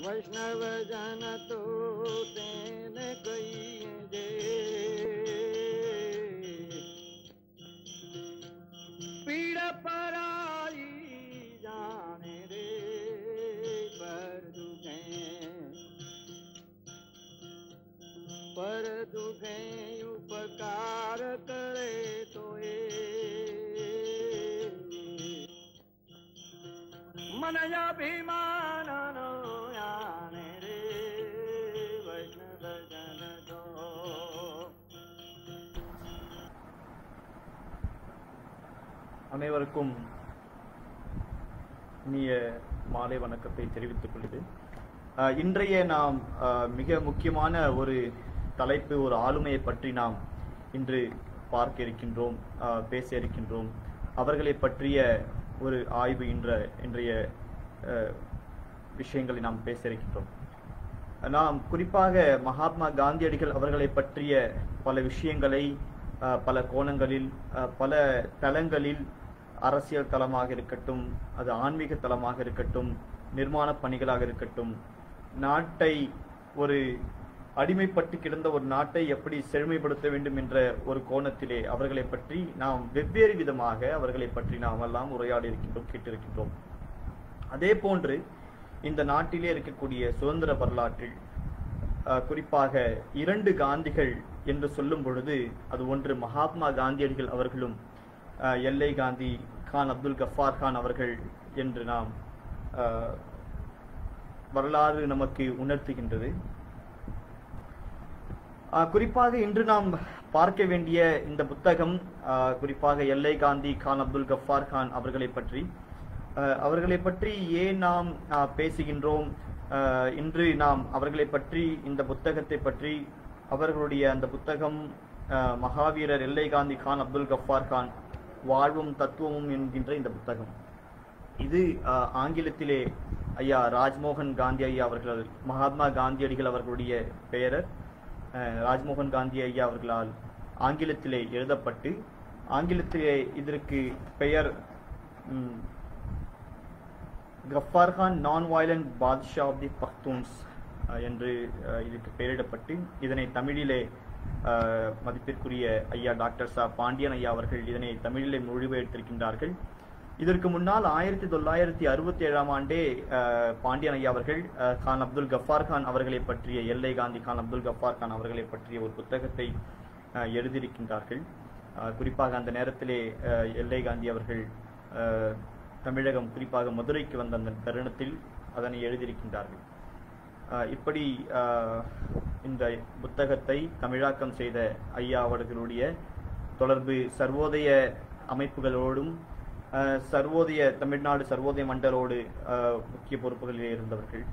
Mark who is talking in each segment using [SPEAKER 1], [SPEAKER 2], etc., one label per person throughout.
[SPEAKER 1] વૈષ્ણવ જન તો તેને કહીએ જે પીડ પરાઈ જાણે રે પર દુખે પર દુખે ઉપકાર કરે તો એ मन अभिमान नो याने रे वैष्णव जन दो
[SPEAKER 2] அனைவருக்கும் இனிய மாலை வணக்கத்தை தெரிவித்துக் கொள்கிறேன் அஹ், இன்றைய நாம் அஹ், மிக முக்கியமான ஒரு தலைப்பு ஒரு ஆளுமையை பற்றி நாம் இன்று பார்க்க இருக்கின்றோம் அஹ், பேச இருக்கின்றோம் அவர்களை பற்றிய ஒரு ஆய்வு இன்ற இன்றைய அஹ், விஷயங்களை நாம் பேச இருக்கின்றோம் நாம் குறிப்பாக மகாத்மா காந்தியடிகள் அவர்களை பற்றிய பல விஷயங்களை அஹ், பல கோணங்களில் அஹ், பல தளங்களில் அரசியல் தளமாக இருக்கட்டும் அது ஆன்மீக தளமாக இருக்கட்டும் நிர்மாண பணிகளாக இருக்கட்டும் நாட்டை ஒரு அடிமைப்பட்டு கிடந்த ஒரு நாட்டை எப்படி செழுமைப்படுத்த வேண்டும் என்ற ஒரு கோணத்திலே அவர்களை பற்றி நாம் வெவ்வேறு விதமாக அவர்களை பற்றி நாம் எல்லாம் உரையாடி இருக்கின்றோம் கேட்டிருக்கின்றோம் அதே போன்று இந்த நாட்டிலே இருக்கக்கூடிய சுதந்திர வரலாற்றில் அஹ், குறிப்பாக இரண்டு காந்திகள் என்று சொல்லும் பொழுது அது ஒன்று மகாத்மா காந்தியடிகள் அவர்களும் அஹ், எல்லை காந்தி கான் அப்துல் கஃபார் கான் அவர்கள் என்று நாம் அஹ், வரலாறு நமக்கு உணர்த்துகின்றது ஆஹ் குறிப்பாக இன்று நாம் பார்க்க வேண்டிய இந்த புத்தகம் ஆஹ் குறிப்பாக எல்லை காந்தி கான் அப்துல் கஃபார் கான் அவர்களை பற்றி ஆஹ் அவர்களை பற்றி ஏன் நாம் ஆஹ் பேசுகின்றோம் ஆஹ் இன்று நாம் அவர்களை பற்றி இந்த புத்தகத்தை பற்றி அவர்களுடைய அந்த புத்தகம் ஆஹ் மகாவீரர் எல்லை காந்தி கான் அப்துல் கஃபார் கான் வாழ்வும் தத்துவமும் என்கின்ற இந்த புத்தகம் இது ஆஹ், ஆங்கிலத்திலே ஐயா ராஜ்மோகன் காந்தி ஐயா அவர்கள் மகாத்மா காந்தியடிகள் அவர்களுடைய பெயரர் அஹ், ராஜ்மோகன் காந்தி ஐயா அவர்களால் ஆங்கிலத்திலே எழுதப்பட்டு ஆங்கிலத்திலே இதற்கு பெயர் ம், Ghaffar Khan non violent Badshah of the Pakhtuns ah, என்று அஹ், இதுக்கு பெயரிடப்பட்டு இதனை தமிழிலே அஹ், மதிப்பிற்குரிய ஐயா டாக்டர் சா பாண்டியன் ஐயா அவர்கள் இதனை தமிழிலே மொழிபெயர்த்திருக்கின்றார்கள் இதற்கு முன்னால் ஆயிரத்தி தொள்ளாயிரத்தி அறுபத்தி ஏழாம் ஆண்டே அஹ், பாண்டியன் ஐயா அவர்கள் அஹ், கான் அப்துல் கஃபார் கான் அவர்களை பற்றிய எல்லை காந்தி கான் அப்துல் கஃபார் கான் அவர்களை பற்றிய ஒரு புத்தகத்தை அஹ், எழுதியிருக்கின்றார்கள் அஹ், குறிப்பாக அந்த நேரத்திலே அஹ், எல்லை காந்தி அவர்கள் அஹ், தமிழகம் குறிப்பாக மதுரைக்கு வந்த அந்த தருணத்தில் அதனை எழுதியிருக்கின்றார்கள் அஹ், இப்படி அஹ், இந்த புத்தகத்தை தமிழாக்கம் செய்த ஐயா அவர்களுடைய தொடர்பு சர்வோதய அமைப்புகளோடும் அஹ், சர்வோதய தமிழ்நாடு சர்வோதய மண்டலோடு அஹ், முக்கிய பொறுப்புகளில் இருந்தவர்கள்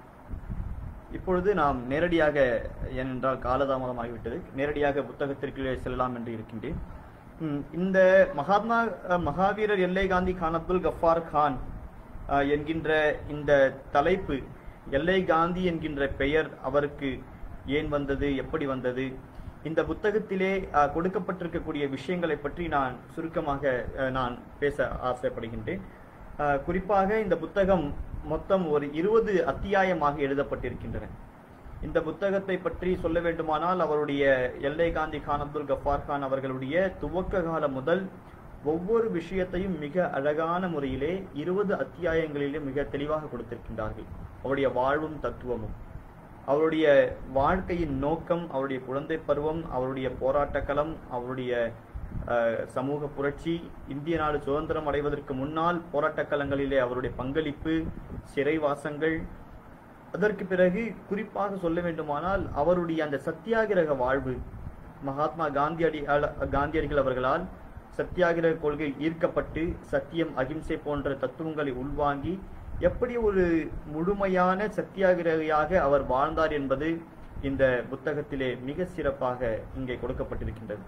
[SPEAKER 2] இப்பொழுது நாம் நேரடியாக ஏனென்றால் காலதாமதமாகிவிட்டது நேரடியாக புத்தகத்திற்குள்ளே செல்லலாம் என்று இருக்கின்றேன் ம், இந்த மகாத்மா அஹ், மகாவீரர் எல்லை காந்தி கான் அப்துல் கஃபார் கான் அஹ், என்கின்ற இந்த தலைப்பு எல்லை காந்தி என்கின்ற பெயர் அவருக்கு ஏன் வந்தது எப்படி வந்தது இந்த புத்தகத்திலே அஹ், கொடுக்கப்பட்டிருக்கக்கூடிய விஷயங்களை பற்றி நான் சுருக்கமாக அஹ், நான் பேச ஆசைப்படுகின்றேன் அஹ், குறிப்பாக இந்த புத்தகம் மொத்தம் ஒரு இருபது அத்தியாயமாக எழுதப்பட்டிருக்கின்றன இந்த புத்தகத்தை பற்றி சொல்ல வேண்டுமானால் அவருடைய எல்லை காந்தி கான் அப்துல் கஃபார் கான் அவர்களுடைய துவக்க காலம் முதல் ஒவ்வொரு விஷயத்தையும் மிக அழகான முறையிலே இருபது அத்தியாயங்களிலே மிக தெளிவாக கொடுத்திருக்கின்றார்கள் அவருடைய வாழ்வும் தத்துவமும் அவருடைய வாழ்க்கையின் நோக்கம் அவருடைய குழந்தை பருவம் அவருடைய போராட்ட களம் அவருடைய அஹ், சமூக புரட்சி இந்திய நாடு சுதந்திரம் அடைவதற்கு முன்னால் போராட்ட களங்களிலே அவருடைய பங்களிப்பு சிறைவாசங்கள் அதற்கு பிறகு குறிப்பாக சொல்ல வேண்டுமானால் அவருடைய அந்த சத்தியாகிரக வாழ்வு மகாத்மா காந்தியடி காந்தியடிகள் அவர்களால் சத்தியாகிரக கொள்கை ஈர்க்கப்பட்டு சத்தியம் அகிம்சை போன்ற தத்துவங்களை உள்வாங்கி எப்படி ஒரு முழுமையான சத்தியாகிரகியாக அவர் வாழ்ந்தார் என்பது இந்த புத்தகத்திலே மிக சிறப்பாக இங்கே கொடுக்கப்பட்டிருக்கின்றது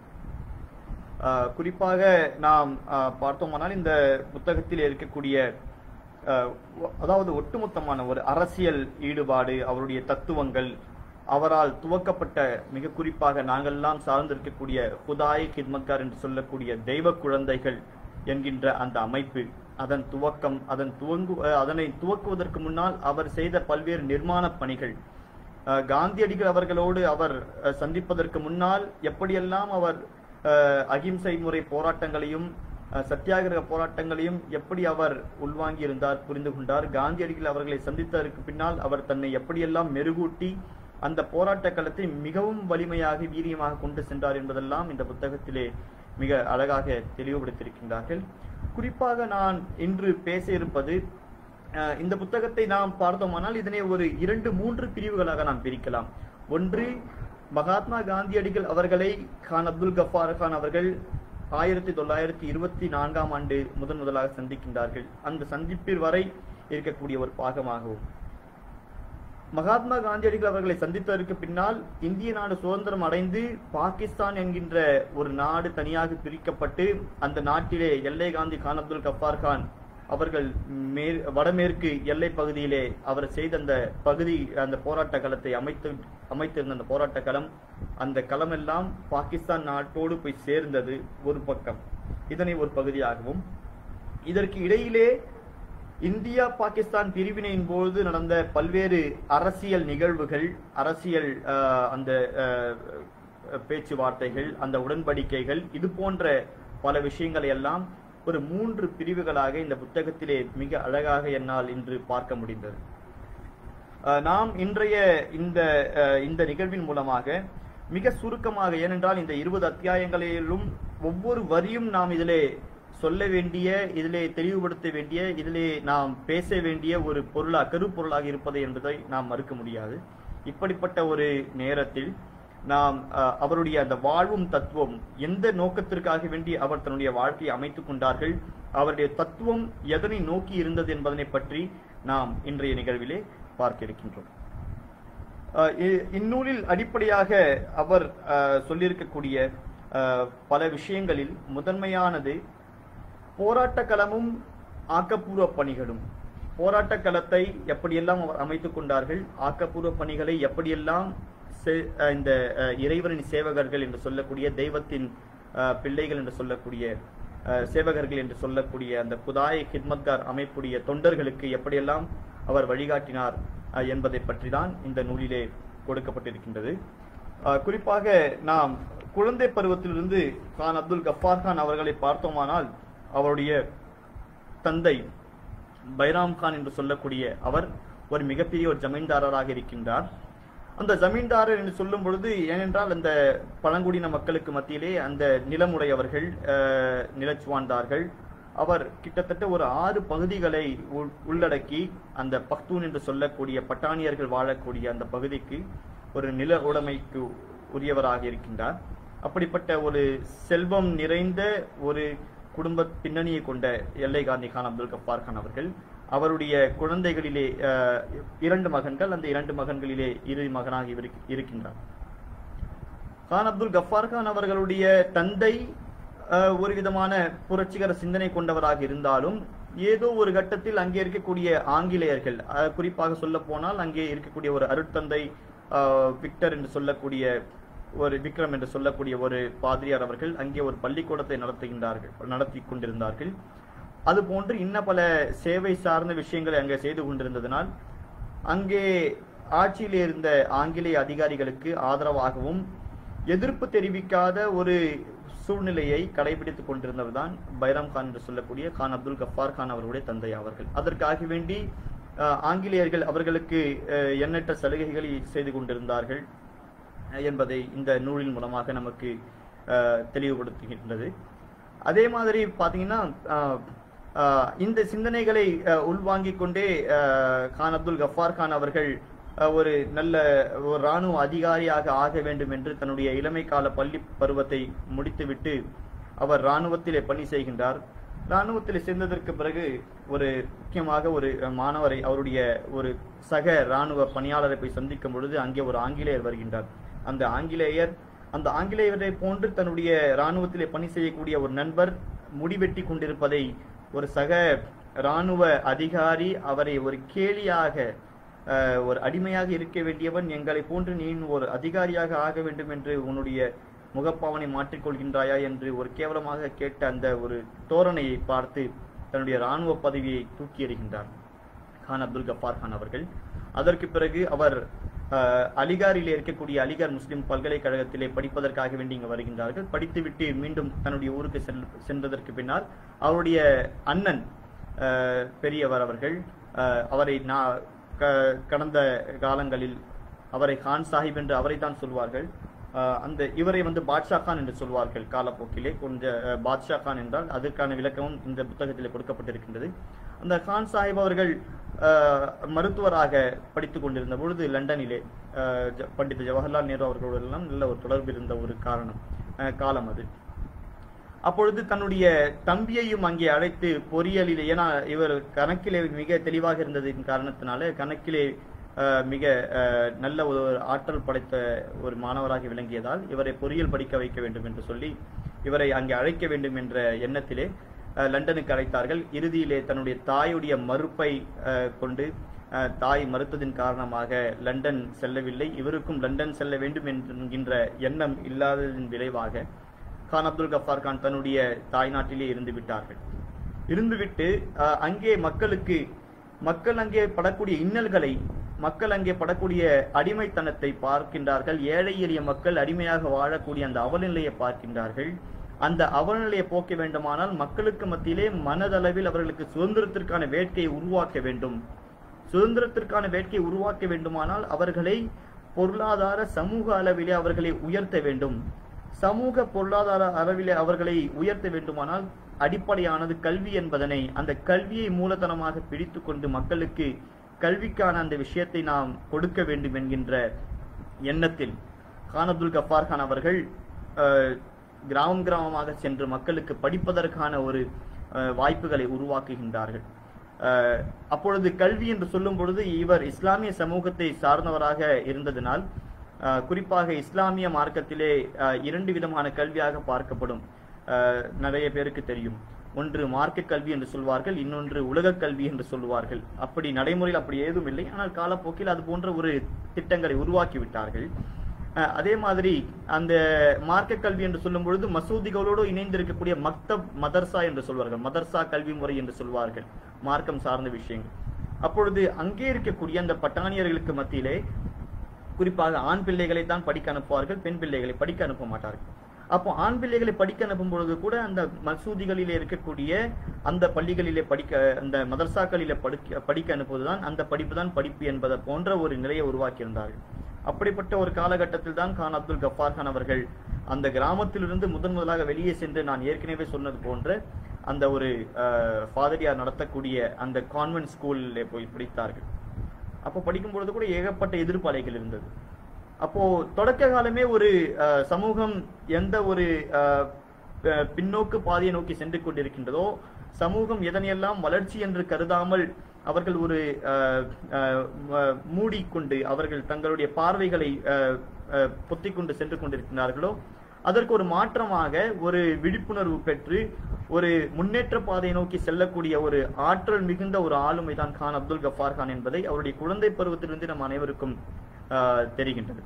[SPEAKER 2] ஆஹ் குறிப்பாக நாம் ஆஹ் பார்த்தோமானால் இந்த புத்தகத்தில் இருக்கக்கூடிய ஆஹ் ஒ- அதாவது ஒட்டுமொத்தமான ஒரு அரசியல் ஈடுபாடு அவருடைய தத்துவங்கள் அவரால் துவக்கப்பட்ட மிக குறிப்பாக நாங்கள்லாம் சார்ந்திருக்கக்கூடிய ஹுதாய் கித்மத்கார் என்று சொல்லக்கூடிய தெய்வ குழந்தைகள் என்கின்ற அந்த அமைப்பு அதன் துவக்கம் அதன் துவங்கு அஹ், அதனை துவக்குவதற்கு முன்னால் அவர் செய்த பல்வேறு நிர்மாணப் பணிகள் அஹ், காந்தியடிகள் அவர்களோடு அவர் அஹ், சந்திப்பதற்கு முன்னால் எப்படியெல்லாம் அவர் அஹ், அகிம்சை முறை போராட்டங்களையும் அஹ், சத்தியாகிரக போராட்டங்களையும் எப்படி அவர் உள்வாங்கி இருந்தார் புரிந்து கொண்டார் காந்தியடிகள் அவர்களை சந்தித்ததற்கு பின்னால் அவர் தன்னை எப்படியெல்லாம் மெருகூட்டி அந்த போராட்ட களத்தை மிகவும் வலிமையாக வீரியமாக கொண்டு சென்றார் என்பதெல்லாம் இந்த புத்தகத்திலே மிக அழகாக தெளிவுபடுத்தியிருக்கின்றார்கள் குறிப்பாக நான் இன்று பேச இருப்பது அஹ், இந்த புத்தகத்தை நாம் பார்த்தோமானால் இதனை ஒரு இரண்டு மூன்று பிரிவுகளாக நாம் பிரிக்கலாம் ஒன்று மகாத்மா காந்தியடிகள் அவர்களை கான் அப்துல் கஃபார் கான் அவர்கள் ஆயிரத்தி தொள்ளாயிரத்தி இருபத்தி நான்காம் ஆண்டு முதன் முதலாக சந்திக்கின்றார்கள் அந்த சந்திப்பில் வரை இருக்கக்கூடிய ஒரு பாகமாகவும் மகாத்மா காந்தியடிகள் அவர்களை சந்தித்ததற்கு பின்னால் இந்திய நாடு சுதந்திரம் அடைந்து பாகிஸ்தான் என்கின்ற ஒரு நாடு தனியாக பிரிக்கப்பட்டு அந்த நாட்டிலே எல்லை காந்தி கான் அப்துல் கஃபார் கான் அவர்கள் மேற் வடமேற்கு எல்லை பகுதியிலே அவர் செய்த அந்த பகுதி அந்த போராட்ட களத்தை அமைத்து அமைத்திருந்த அந்த போராட்ட களம் அந்த களம் எல்லாம் பாகிஸ்தான் நாட்டோடு போய் சேர்ந்தது ஒரு பக்கம் இதனை ஒரு பகுதியாகவும் இதற்கு இடையிலே இந்தியா பாகிஸ்தான் பிரிவினையின் போது நடந்த பல்வேறு அரசியல் நிகழ்வுகள் அரசியல் அஹ், அந்த அஹ், பேச்சுவார்த்தைகள் அந்த உடன்படிக்கைகள் இது போன்ற பல விஷயங்களை எல்லாம் ஒரு மூன்று பிரிவுகளாக இந்த புத்தகத்திலே மிக அழகாக என்னால் இன்று பார்க்க முடிந்தது அஹ், நாம் இன்றைய இந்த அஹ், இந்த நிகழ்வின் மூலமாக மிக சுருக்கமாக ஏனென்றால் இந்த இருபது அத்தியாயங்களிலும் ஒவ்வொரு வரியும் நாம் இதிலே சொல்ல வேண்டிய இதிலே தெளிவுபடுத்த வேண்டிய இதிலே நாம் பேச வேண்டிய ஒரு பொருளாக கருப்பொருளாக இருப்பது என்பதை நாம் மறுக்க முடியாது இப்படிப்பட்ட ஒரு நேரத்தில் நாம் அஹ், அவருடைய அந்த வாழ்வும் தத்துவம் எந்த நோக்கத்திற்காக வேண்டி அவர் தன்னுடைய வாழ்க்கையை அமைத்துக் கொண்டார்கள் அவருடைய தத்துவம் எதனை நோக்கி இருந்தது என்பதனை பற்றி நாம் இன்றைய நிகழ்விலே பார்க்க இருக்கின்றோம் அஹ் இ- இந்நூலில் அடிப்படையாக அவர் அஹ், சொல்லியிருக்கக்கூடிய அஹ், பல விஷயங்களில் முதன்மையானது போராட்ட களமும் ஆக்கப்பூர்வ பணிகளும் போராட்ட களத்தை எப்படியெல்லாம் அவர் அமைத்துக் கொண்டார்கள் ஆக்கப்பூர்வ பணிகளை எப்படியெல்லாம் செ- அஹ், இந்த அஹ், இறைவனின் சேவகர்கள் என்று சொல்லக்கூடிய தெய்வத்தின் அஹ், பிள்ளைகள் என்று சொல்லக்கூடிய அஹ், சேவகர்கள் என்று சொல்லக்கூடிய அந்த புதாய் ஹித்மத்கார் அமைப்புடைய தொண்டர்களுக்கு எப்படியெல்லாம் அவர் வழிகாட்டினார் அஹ், என்பதை பற்றி தான் இந்த நூலிலே கொடுக்கப்பட்டிருக்கின்றது அஹ், குறிப்பாக நாம் குழந்தை பருவத்திலிருந்து கான் அப்துல் கஃபார் கான் அவர்களை பார்த்தோமானால் அவருடைய தந்தை பைராம் கான் என்று சொல்லக்கூடிய அவர் ஒரு மிகப்பெரிய ஒரு ஜமீன்தாரராக இருக்கின்றார் அந்த ஜமீன்தாரர் என்று சொல்லும் பொழுது ஏனென்றால் அந்த பழங்குடியின மக்களுக்கு மத்தியிலே அந்த நிலமுடையவர்கள் அஹ், நிலச்சுவாண்டார்கள் அவர் கிட்டத்தட்ட ஒரு ஆறு பகுதிகளை உள்- உள்ளடக்கி அந்த பக்தூன் என்று சொல்லக்கூடிய பட்டாணியர்கள் வாழக்கூடிய அந்த பகுதிக்கு ஒரு நில உடைமைக்கு உரியவராக இருக்கின்றார் அப்படிப்பட்ட ஒரு செல்வம் நிறைந்த ஒரு குடும்ப பின்னணியை கொண்ட எல்லை காந்தி கான் அப்துல் கஃபார் கான் அவர்கள் அவருடைய குழந்தைகளிலே அஹ், இரண்டு மகன்கள் அந்த இரண்டு மகன்களிலே இறுதி மகனாக இவர் இருக்கின்றார் கான் அப்துல் கஃபார் கான் அவர்களுடைய தந்தை அஹ், ஒரு விதமான புரட்சிகர சிந்தனை கொண்டவராக இருந்தாலும் ஏதோ ஒரு கட்டத்தில் அங்கே இருக்கக்கூடிய ஆங்கிலேயர்கள் அஹ், குறிப்பாக சொல்ல போனால் அங்கே இருக்கக்கூடிய ஒரு அருட்தந்தை அஹ், விக்டர் என்று சொல்லக்கூடிய ஒரு விக்ரம் என்று சொல்லக்கூடிய ஒரு பாதிரியார் அவர்கள் அங்கே ஒரு பள்ளிக்கூடத்தை நடத்துகின்றார்கள் நடத்தி கொண்டிருந்தார்கள் அதுபோன்று இன்ன பல சேவை சார்ந்த விஷயங்களை அங்கே செய்து கொண்டிருந்ததனால் அங்கே ஆட்சியில் இருந்த ஆங்கிலேய அதிகாரிகளுக்கு ஆதரவாகவும் எதிர்ப்பு தெரிவிக்காத ஒரு சூழ்நிலையை கடைபிடித்துக் கொண்டிருந்தவர் தான் பைராம் கான் என்று சொல்லக்கூடிய கான் அப்துல் கஃபார் கான் அவர்களுடைய தந்தை அவர்கள் அதற்காக வேண்டி அஹ், ஆங்கிலேயர்கள் அவர்களுக்கு அஹ், எண்ணற்ற சலுகைகளை செய்து கொண்டிருந்தார்கள் அஹ், என்பதை இந்த நூலின் மூலமாக நமக்கு அஹ், தெளிவுபடுத்துகின்றது அதே மாதிரி பாத்தீங்கன்னா அஹ், அஹ், இந்த சிந்தனைகளை அஹ், உள்வாங்கிக் கொண்டே அஹ், கான் அப்துல் கஃபார் கான் அவர்கள் அஹ், ஒரு நல்ல ஒரு ராணுவ அதிகாரியாக ஆக வேண்டும் என்று தன்னுடைய இளமை கால பள்ளி பருவத்தை முடித்துவிட்டு அவர் ராணுவத்திலே பணி செய்கின்றார் ராணுவத்தில் சேர்ந்ததற்கு பிறகு ஒரு முக்கியமாக ஒரு மாணவரை அவருடைய ஒரு சக ராணுவ பணியாளரை போய் சந்திக்கும் பொழுது அங்கே ஒரு ஆங்கிலேயர் வருகின்றார் அந்த ஆங்கிலேயர் அந்த ஆங்கிலேயரை போன்று தன்னுடைய ராணுவத்திலே பணி செய்யக்கூடிய ஒரு நண்பர் முடிவெட்டி கொண்டிருப்பதை ஒரு சக ராணுவ அதிகாரி அவரை ஒரு கேலியாக அஹ், ஒரு அடிமையாக இருக்க வேண்டியவன் எங்களை போன்று நீ ஒரு அதிகாரியாக ஆக வேண்டும் என்று உன்னுடைய முகப்பாவனை மாற்றிக்கொள்கின்றாயா என்று ஒரு கேவலமாக கேட்ட அந்த ஒரு தோரணையை பார்த்து தன்னுடைய இராணுவ பதவியை தூக்கி எறிகின்றார் கான் அப்துல் கஃபார் கான் அவர்கள் அதற்கு பிறகு அவர் அஹ், அலிகாரிலே இருக்கக்கூடிய அலிகார் முஸ்லிம் பல்கலைக்கழகத்திலே படிப்பதற்காக வேண்டி இங்கு வருகின்றார்கள் படித்துவிட்டு மீண்டும் தன்னுடைய ஊருக்கு செல் சென்றதற்கு பின்னால் அவருடைய அண்ணன் அஹ், பெரியவர் அவர்கள் அஹ், அவரை நான் க- கடந்த காலங்களில் அவரை கான் சாஹிப் என்று அவரை தான் சொல்வார்கள் அஹ், அந்த இவரை வந்து பாட்ஷா கான் என்று சொல்வார்கள் காலப்போக்கிலே கொஞ்சம் அஹ், பாட்ஷா கான் என்றால் அதற்கான விளக்கமும் இந்த புத்தகத்தில் கொடுக்கப்பட்டிருக்கின்றது அந்த கான் சாஹிப் அவர்கள் அஹ், மருத்துவராக படித்துக் கொண்டிருந்த பொழுது லண்டனிலே அஹ், ஜ- பண்டித ஜவஹர்லால் நேரு அவர்களுடெல்லாம் நல்ல ஒரு தொடர்பு இருந்த ஒரு காரணம் அஹ், காலம் அது அப்பொழுது தன்னுடைய தம்பியையும் அங்கே அழைத்து பொறியியலில் ஏன்னா இவர் கணக்கிலே மிக தெளிவாக இருந்ததின் காரணத்தினால கணக்கிலே அஹ், மிக அஹ், நல்ல ஒரு ஆற்றல் படைத்த ஒரு மாணவராக விளங்கியதால் இவரை பொறியியல் படிக்க வைக்க வேண்டும் என்று சொல்லி இவரை அங்கே அழைக்க வேண்டும் என்ற எண்ணத்திலே அஹ், லண்டனுக்கு அழைத்தார்கள் இறுதியிலே தன்னுடைய தாயுடைய மறுப்பை அஹ், கொண்டு அஹ், தாய் மறுத்ததின் காரணமாக லண்டன் செல்லவில்லை இவருக்கும் லண்டன் செல்ல வேண்டும் என்கின்ற எண்ணம் இல்லாததின் விளைவாக கான் அப்துல் கஃபார் கான் தன்னுடைய தாய்நாட்டிலே இருந்து விட்டார்கள் இருந்துவிட்டு அஹ், அங்கே மக்களுக்கு மக்கள் அங்கே படக்கூடிய இன்னல்களை மக்கள் அங்கே படக்கூடிய அடிமைத்தனத்தை பார்க்கின்றார்கள் ஏழை எளிய மக்கள் அடிமையாக வாழக்கூடிய அந்த அவலநிலையை பார்க்கின்றார்கள் அந்த அவலநிலையை போக்க வேண்டுமானால் மக்களுக்கு மத்தியிலே மனதளவில் அவர்களுக்கு சுதந்திரத்திற்கான வேட்கையை உருவாக்க வேண்டும் சுதந்திரத்திற்கான வேட்கையை உருவாக்க வேண்டுமானால் அவர்களை பொருளாதார சமூக அளவிலே அவர்களை உயர்த்த வேண்டும் சமூக பொருளாதார அளவிலே அவர்களை உயர்த்த வேண்டுமானால் அடிப்படையானது கல்வி என்பதனை அந்த கல்வியை மூலதனமாக பிடித்து கொண்டு மக்களுக்கு கல்விக்கான அந்த விஷயத்தை நாம் கொடுக்க வேண்டும் என்கின்ற எண்ணத்தில் கான் அப்துல் கஃபார் கான் அவர்கள் அஹ், கிராமம் கிராமமாக சென்று மக்களுக்கு படிப்பதற்கான ஒரு அஹ், வாய்ப்புகளை உருவாக்குகின்றார்கள் அஹ், அப்பொழுது கல்வி என்று சொல்லும் பொழுது இவர் இஸ்லாமிய சமூகத்தை சார்ந்தவராக இருந்ததினால் அஹ், குறிப்பாக இஸ்லாமிய மார்க்கத்திலே அஹ், இரண்டு விதமான கல்வியாக பார்க்கப்படும் அஹ், நிறைய பேருக்கு தெரியும் ஒன்று மார்க்க கல்வி என்று சொல்வார்கள் இன்னொன்று உலக கல்வி என்று சொல்வார்கள் அப்படி நடைமுறையில் அப்படி ஏதும் இல்லை ஆனால் காலப்போக்கில் அது போன்ற ஒரு திட்டங்களை உருவாக்கி விட்டார்கள் அஹ், அதே மாதிரி அந்த மார்க்க கல்வி என்று சொல்லும் பொழுது மசூதிகளோடு இணைந்திருக்கக்கூடிய மக்தப் மதர்சா என்று சொல்வார்கள் மதர்சா கல்வி முறை என்று சொல்வார்கள் மார்க்கம் சார்ந்த விஷயங்கள் அப்பொழுது அங்கே இருக்கக்கூடிய அந்த பட்டாணியர்களுக்கு மத்தியிலே குறிப்பாக ஆண் பிள்ளைகளை தான் படிக்க அனுப்புவார்கள் பெண் பிள்ளைகளை படிக்க அனுப்ப மாட்டார்கள் அப்போ ஆண் பிள்ளைகளை படிக்க அனுப்பும் பொழுது கூட அந்த மசூதிகளிலே இருக்கக்கூடிய அந்த பள்ளிகளிலே படிக்க அந்த மதர்சாக்களிலே படிக்க படிக்க அனுப்புவதுதான் அந்த படிப்பு தான் படிப்பு என்பதை போன்ற ஒரு நிலையை உருவாக்கியிருந்தார்கள் அப்படிப்பட்ட ஒரு காலகட்டத்தில் தான் கான் அப்துல் கஃபார் கான் அவர்கள் அந்த கிராமத்திலிருந்து முதன் முதலாக வெளியே சென்று நான் ஏற்கனவே சொன்னது போன்ற அந்த ஒரு அஹ், ஃபாதரியார் நடத்தக்கூடிய அந்த கான்வென்ட் ஸ்கூலில் போய் படித்தார்கள் அப்போ படிக்கும் பொழுது கூட ஏகப்பட்ட எதிர்ப்பு அலைகள் இருந்தது அப்போ தொடக்க காலமே ஒரு அஹ், சமூகம் எந்த ஒரு அஹ், ப- பின்னோக்கு பாதையை நோக்கி சென்று கொண்டிருக்கின்றதோ சமூகம் எதனையெல்லாம் வளர்ச்சி என்று கருதாமல் அவர்கள் ஒரு அஹ், அஹ், ம- மூடிக்கொண்டு அவர்கள் தங்களுடைய பார்வைகளை அஹ், அஹ், பொத்திக் கொண்டு சென்று கொண்டிருக்கிறார்களோ அதற்கு ஒரு மாற்றமாக ஒரு விழிப்புணர்வு பெற்று ஒரு முன்னேற்ற பாதையை நோக்கி செல்லக்கூடிய ஒரு ஆற்றல் மிகுந்த ஒரு ஆளுமை தான் கான் அப்துல் கஃபார் கான் என்பதை அவருடைய குழந்தை பருவத்திலிருந்து நம் அனைவருக்கும் ஆஹ், தெரிகின்றது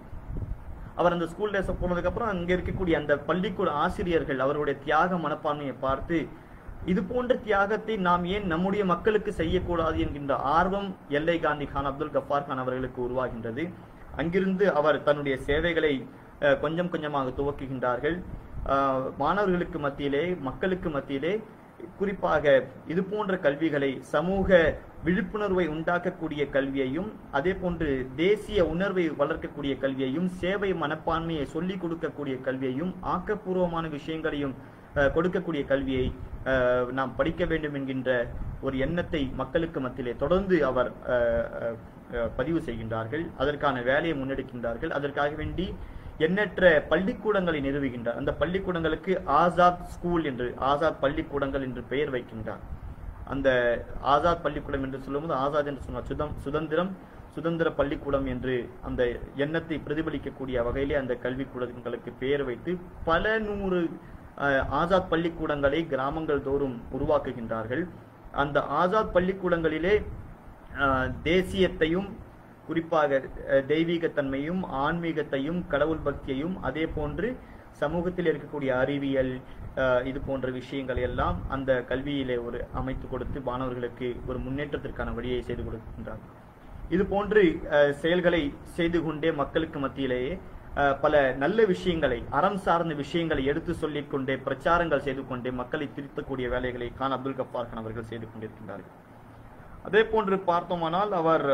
[SPEAKER 2] அவர் அந்த ஸ்கூல் டேஸ் போனதுக்கு அப்புறம் அங்க இருக்கக்கூடிய அந்த பள்ளிக்கூட ஆசிரியர்கள் அவருடைய தியாக மனப்பான்மையை பார்த்து இது போன்ற தியாகத்தை நாம் ஏன் நம்முடைய மக்களுக்கு செய்யக்கூடாது என்கின்ற ஆர்வம் எல்லை காந்தி கான் அப்துல் கஃபார் கான் அவர்களுக்கு உருவாகின்றது அங்கிருந்து அவர் தன்னுடைய சேவைகளை அஹ், கொஞ்சம் கொஞ்சமாக துவக்குகின்றார்கள் ஆஹ், மாணவர்களுக்கு மத்தியிலே மக்களுக்கு மத்தியிலே குறிப்பாக இது போன்ற கல்விகளை சமூக விழிப்புணர்வை உண்டாக்கக்கூடிய கல்வியையும் அதே போன்று தேசிய உணர்வை வளர்க்கக்கூடிய கல்வியையும் சேவை மனப்பான்மையை சொல்லிக் கொடுக்கக்கூடிய கல்வியையும் ஆக்கப்பூர்வமான விஷயங்களையும் அஹ், கொடுக்கக்கூடிய கல்வியை அஹ், நாம் படிக்க வேண்டும் என்கின்ற ஒரு எண்ணத்தை மக்களுக்கு மத்தியிலே தொடர்ந்து அவர் அஹ், அஹ், அஹ், பதிவு செய்கின்றார்கள் அதற்கான வேலையை முன்னெடுக்கின்றார்கள் அதற்காக வேண்டி எண்ணற்ற பள்ளிக்கூடங்களை நிறுவுகின்றார் அந்த பள்ளிக்கூடங்களுக்கு ஆசாத் ஸ்கூல் என்று ஆசாத் பள்ளிக்கூடங்கள் என்று பெயர் வைக்கின்றார் அந்த ஆசாத் பள்ளிக்கூடம் என்று சொல்லும்போது ஆசாத் என்று சொன்னார் சுதம் சுதந்திரம் சுதந்திர பள்ளிக்கூடம் என்று அந்த எண்ணத்தை பிரதிபலிக்கக்கூடிய வகையிலே அந்த கல்விக்கூடங்களுக்கு பெயர் வைத்து பல நூறு அஹ், ஆசாத் பள்ளிக்கூடங்களை கிராமங்கள் தோறும் உருவாக்குகின்றார்கள் அந்த ஆசாத் பள்ளிக்கூடங்களிலே அஹ், தேசியத்தையும் குறிப்பாக அஹ், தெய்வீகத்தன்மையும் ஆன்மீகத்தையும் கடவுள் பக்தியையும் அதே போன்று சமூகத்தில் இருக்கக்கூடிய அறிவியல் அஹ், இது போன்ற விஷயங்களை எல்லாம் அந்த கல்வியிலே ஒரு அமைத்து கொடுத்து மாணவர்களுக்கு ஒரு முன்னேற்றத்திற்கான வழியை செய்து கொடுக்கின்றார் இது போன்று அஹ், செயல்களை செய்து கொண்டே மக்களுக்கு மத்தியிலேயே அஹ், பல நல்ல விஷயங்களை அறம் சார்ந்த விஷயங்களை எடுத்து சொல்லிக் கொண்டே பிரச்சாரங்கள் செய்து கொண்டே மக்களை திருத்தக்கூடிய வேலைகளை கான் அப்துல் கஃபார் கான் அவர்கள் செய்து கொண்டிருக்கின்றார்கள் அதே போன்று பார்த்தோமானால் அவர்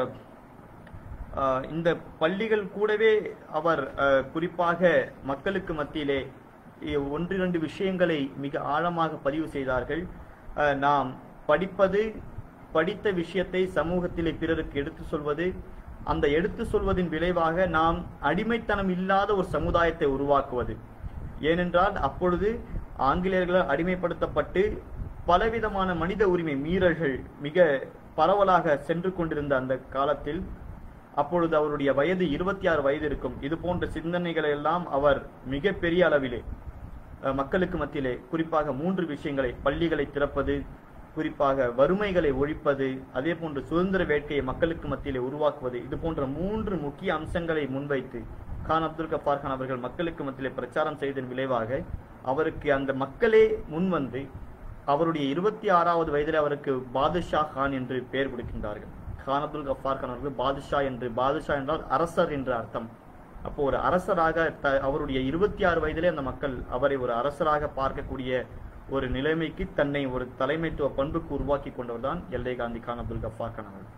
[SPEAKER 2] அஹ், இந்த பள்ளிகள் கூடவே அவர் அஹ், குறிப்பாக மக்களுக்கு மத்தியிலே இ- ஒன்றிரண்டு விஷயங்களை மிக ஆழமாக பதிவு செய்தார்கள் அஹ், நாம் படிப்பது படித்த விஷயத்தை சமூகத்திலே பிறருக்கு எடுத்து சொல்வது அந்த எடுத்து சொல்வதின் விளைவாக நாம் அடிமைத்தனம் இல்லாத ஒரு சமுதாயத்தை உருவாக்குவது ஏனென்றால் அப்பொழுது ஆங்கிலேயர்களால் அடிமைப்படுத்தப்பட்டு பலவிதமான மனித உரிமை மீறல்கள் மிக பரவலாக சென்று கொண்டிருந்த அந்த காலத்தில் அப்பொழுது அவருடைய வயது இருபத்தி ஆறு வயது இருக்கும் இது போன்ற சிந்தனைகளை எல்லாம் அவர் மிக பெரிய அளவிலே அஹ், மக்களுக்கு மத்தியிலே குறிப்பாக மூன்று விஷயங்களை பள்ளிகளை திறப்பது குறிப்பாக வறுமைகளை ஒழிப்பது அதே போன்று சுதந்திர வேட்கையை மக்களுக்கு மத்தியிலே உருவாக்குவது இது போன்ற மூன்று முக்கிய அம்சங்களை முன்வைத்து கான் அப்துல் கஃபார் கான் அவர்கள் மக்களுக்கு மத்தியிலே பிரச்சாரம் செய்ததன் விளைவாக அவருக்கு அந்த மக்களே முன்வந்து அவருடைய இருபத்தி ஆறாவது வயதில் அவருக்கு பாதுஷா கான் என்று பெயர் கொடுக்கின்றார்கள் கான் அப்துல் கஃபார் கான் அவர்கள் பாதுஷா என்று பாதுஷா என்றால் அரசர் என்று அர்த்தம் அப்போ ஒரு அரசராக த- அவருடைய இருபத்தி ஆறு வயதிலே அந்த மக்கள் அவரை ஒரு அரசராக பார்க்கக்கூடிய ஒரு நிலைமைக்கு தன்னை ஒரு தலைமைத்துவ பண்புக்கு உருவாக்கி கொண்டவர் தான் எல்லை காந்தி கான் அப்துல் கஃபார் கான் அவர்கள்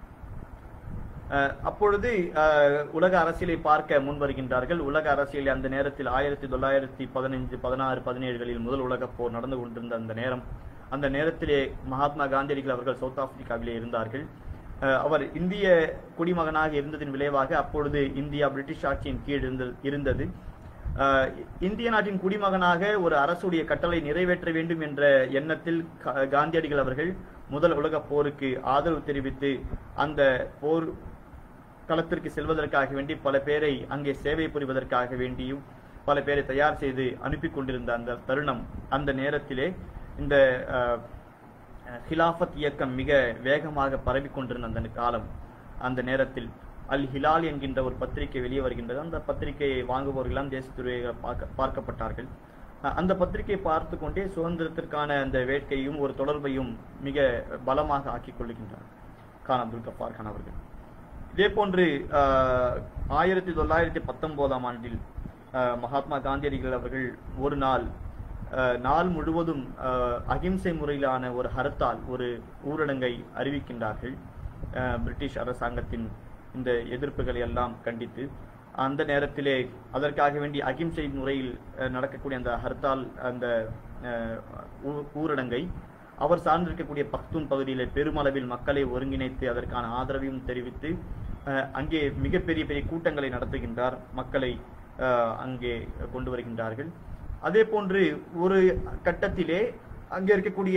[SPEAKER 2] அஹ் அப்பொழுது அஹ், உலக அரசியலை பார்க்க முன் வருகின்றார்கள் உலக அரசியல் அந்த நேரத்தில் ஆயிரத்தி தொள்ளாயிரத்தி பதினைஞ்சு பதினாறு பதினேழுகளில் முதல் உலகப் போர் நடந்து கொண்டிருந்த அந்த நேரம் அந்த நேரத்திலே மகாத்மா காந்தியடிகள் அவர்கள் சவுத் ஆப்பிரிக்காவிலே இருந்தார்கள் அஹ், அவர் இந்திய குடிமகனாக இருந்ததின் விளைவாக அப்பொழுது இந்தியா பிரிட்டிஷ் ஆட்சியின் கீழ் இருந்த- இருந்தது அஹ், இந்திய நாட்டின் குடிமகனாக ஒரு அரசுடைய கட்டளை நிறைவேற்ற வேண்டும் என்ற எண்ணத்தில் கா- காந்தியடிகள் அவர்கள் முதல் உலகப் போருக்கு ஆதரவு தெரிவித்து அந்த போர் களத்திற்கு செல்வதற்காக வேண்டி பல பேரை அங்கே சேவை புரிவதற்காக வேண்டியும் பல பேரை தயார் செய்து அனுப்பி கொண்டிருந்த அந்த தருணம் அந்த நேரத்திலே இந்த அஹ், ஹிலாஃபத் இயக்கம் மிக வேகமாக பரவி கொண்டிருந்த அந்த காலம் அந்த நேரத்தில் அல் ஹிலால் என்கின்ற ஒரு பத்திரிகை வெளியே வருகின்றது அந்த பத்திரிகையை வாங்குபவர்களெல்லாம் தேசத்துறையாக பார்க்க பார்க்கப்பட்டார்கள் அஹ் அந்த பத்திரிகையை பார்த்து கொண்டே சுதந்திரத்திற்கான அந்த வேட்கையும் ஒரு தொடர்பையும் மிக பலமாக ஆக்கிக் கொள்ளுகின்றார் கான் அப்துல் கஃபார் கான் அவர்கள் இதே போன்று ஆஹ், ஆயிரத்தி தொள்ளாயிரத்தி பத்தொன்பதாம் ஆண்டில் ஆஹ், மகாத்மா காந்தியடிகள் அவர்கள் ஒரு நாள் ஆஹ், நாள் முழுவதும் ஆஹ், அகிம்சை முறையிலான ஒரு ஹர்த்தால் ஒரு ஊரடங்கை அறிவிக்கின்றார்கள் ஆஹ், பிரிட்டிஷ் அரசாங்கத்தின் இந்த எதிர்ப்புகளை எல்லாம் கண்டித்து அந்த நேரத்திலே அதற்காக வேண்டி அகிம்சை முறையில் அஹ், நடக்கக்கூடிய அந்த ஹர்த்தால் அந்த அஹ், ஊ- ஊரடங்கை அவர் சார்ந்திருக்கக்கூடிய பக்தூன் பகுதியிலே பெருமளவில் மக்களை ஒருங்கிணைத்து அதற்கான ஆதரவையும் தெரிவித்து அஹ், அங்கே மிகப்பெரிய பெரிய கூட்டங்களை நடத்துகின்றார் மக்களை அஹ், அங்கே கொண்டு வருகின்றார்கள் அதே போன்று ஒரு கட்டத்திலே அங்கே இருக்கக்கூடிய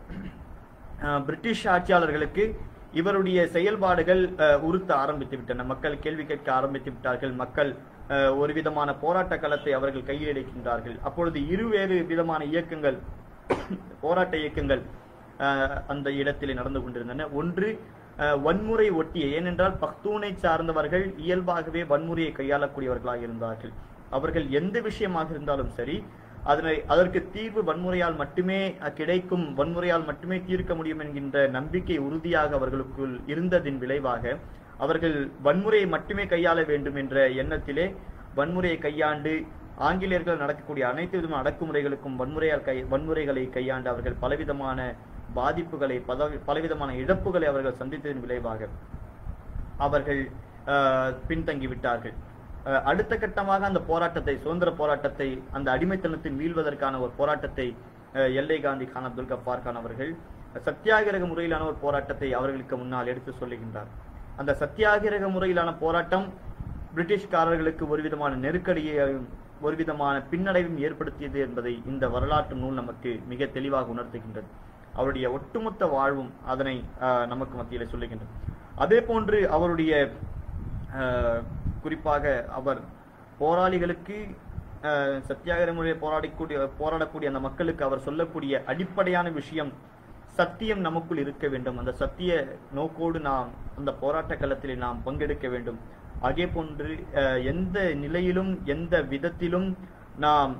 [SPEAKER 2] அஹ், பிரிட்டிஷ் ஆட்சியாளர்களுக்கு இவருடைய செயல்பாடுகள் அஹ், உறுத்த ஆரம்பித்து விட்டன மக்கள் கேள்வி கேட்க ஆரம்பித்து விட்டார்கள் மக்கள் அஹ், ஒரு விதமான போராட்ட களத்தை அவர்கள் கையில் எடுக்கின்றார்கள் அப்பொழுது இருவேறு விதமான இயக்கங்கள் போராட்ட இயக்கங்கள் அஹ், அந்த இடத்திலே நடந்து கொண்டிருந்தன ஒன்று அஹ், வன்முறை ஒட்டிய ஏனென்றால் பக்தூனை சார்ந்தவர்கள் இயல்பாகவே வன்முறையை கையாளக்கூடியவர்களாக இருந்தார்கள் அவர்கள் எந்த விஷயமாக இருந்தாலும் சரி அதனை அதற்கு தீர்வு வன்முறையால் மட்டுமே அஹ், கிடைக்கும் வன்முறையால் மட்டுமே தீர்க்க முடியும் என்கின்ற நம்பிக்கை உறுதியாக அவர்களுக்குள் இருந்ததின் விளைவாக அவர்கள் வன்முறையை மட்டுமே கையாள வேண்டும் என்ற எண்ணத்திலே வன்முறையை கையாண்டு ஆங்கிலேயர்கள் நடக்கக்கூடிய அனைத்து விதமான அடக்குமுறைகளுக்கும் வன்முறையால் கை வன்முறைகளை கையாண்டு அவர்கள் பலவிதமான பாதிப்புகளை பல பலவிதமான இழப்புகளை அவர்கள் சந்தித்ததன் விளைவாக அவர்கள் அஹ், பின்தங்கி விட்டார்கள் அஹ், அடுத்த கட்டமாக அந்த போராட்டத்தை சுதந்திர போராட்டத்தை அந்த அடிமைத்தனத்தில் மீள்வதற்கான ஒரு போராட்டத்தை அஹ், எல்லை காந்தி கான் அப்துல் கஃபார் கான் அவர்கள் சத்தியாகிரக முறையிலான ஒரு போராட்டத்தை அவர்களுக்கு முன்னால் எடுத்து சொல்லுகின்றார் அந்த சத்தியாகிரக முறையிலான போராட்டம் பிரிட்டிஷ்காரர்களுக்கு ஒரு விதமான நெருக்கடியையும் ஒரு விதமான பின்னடைவும் ஏற்படுத்தியது என்பதை இந்த வரலாற்று நூல் நமக்கு மிக தெளிவாக உணர்த்துகின்றது அவருடைய ஒட்டுமொத்த வாழ்வும் அதனை ஆஹ், நமக்கு மத்தியிலே சொல்லுகின்றது அதே போன்று அவருடைய ஆஹ், குறிப்பாக அவர் போராளிகளுக்கு ஆஹ், சத்தியாகிரக முறையில் போராடக்கூடிய போராடக்கூடிய அந்த மக்களுக்கு அவர் சொல்லக்கூடிய அடிப்படையான விஷயம் சத்தியம் நமக்குள் இருக்க வேண்டும் அந்த சத்திய நோக்கோடு நாம் அந்த போராட்ட களத்திலே நாம் பங்கெடுக்க வேண்டும் அதே போன்று அஹ், எந்த நிலையிலும் எந்த விதத்திலும் நாம்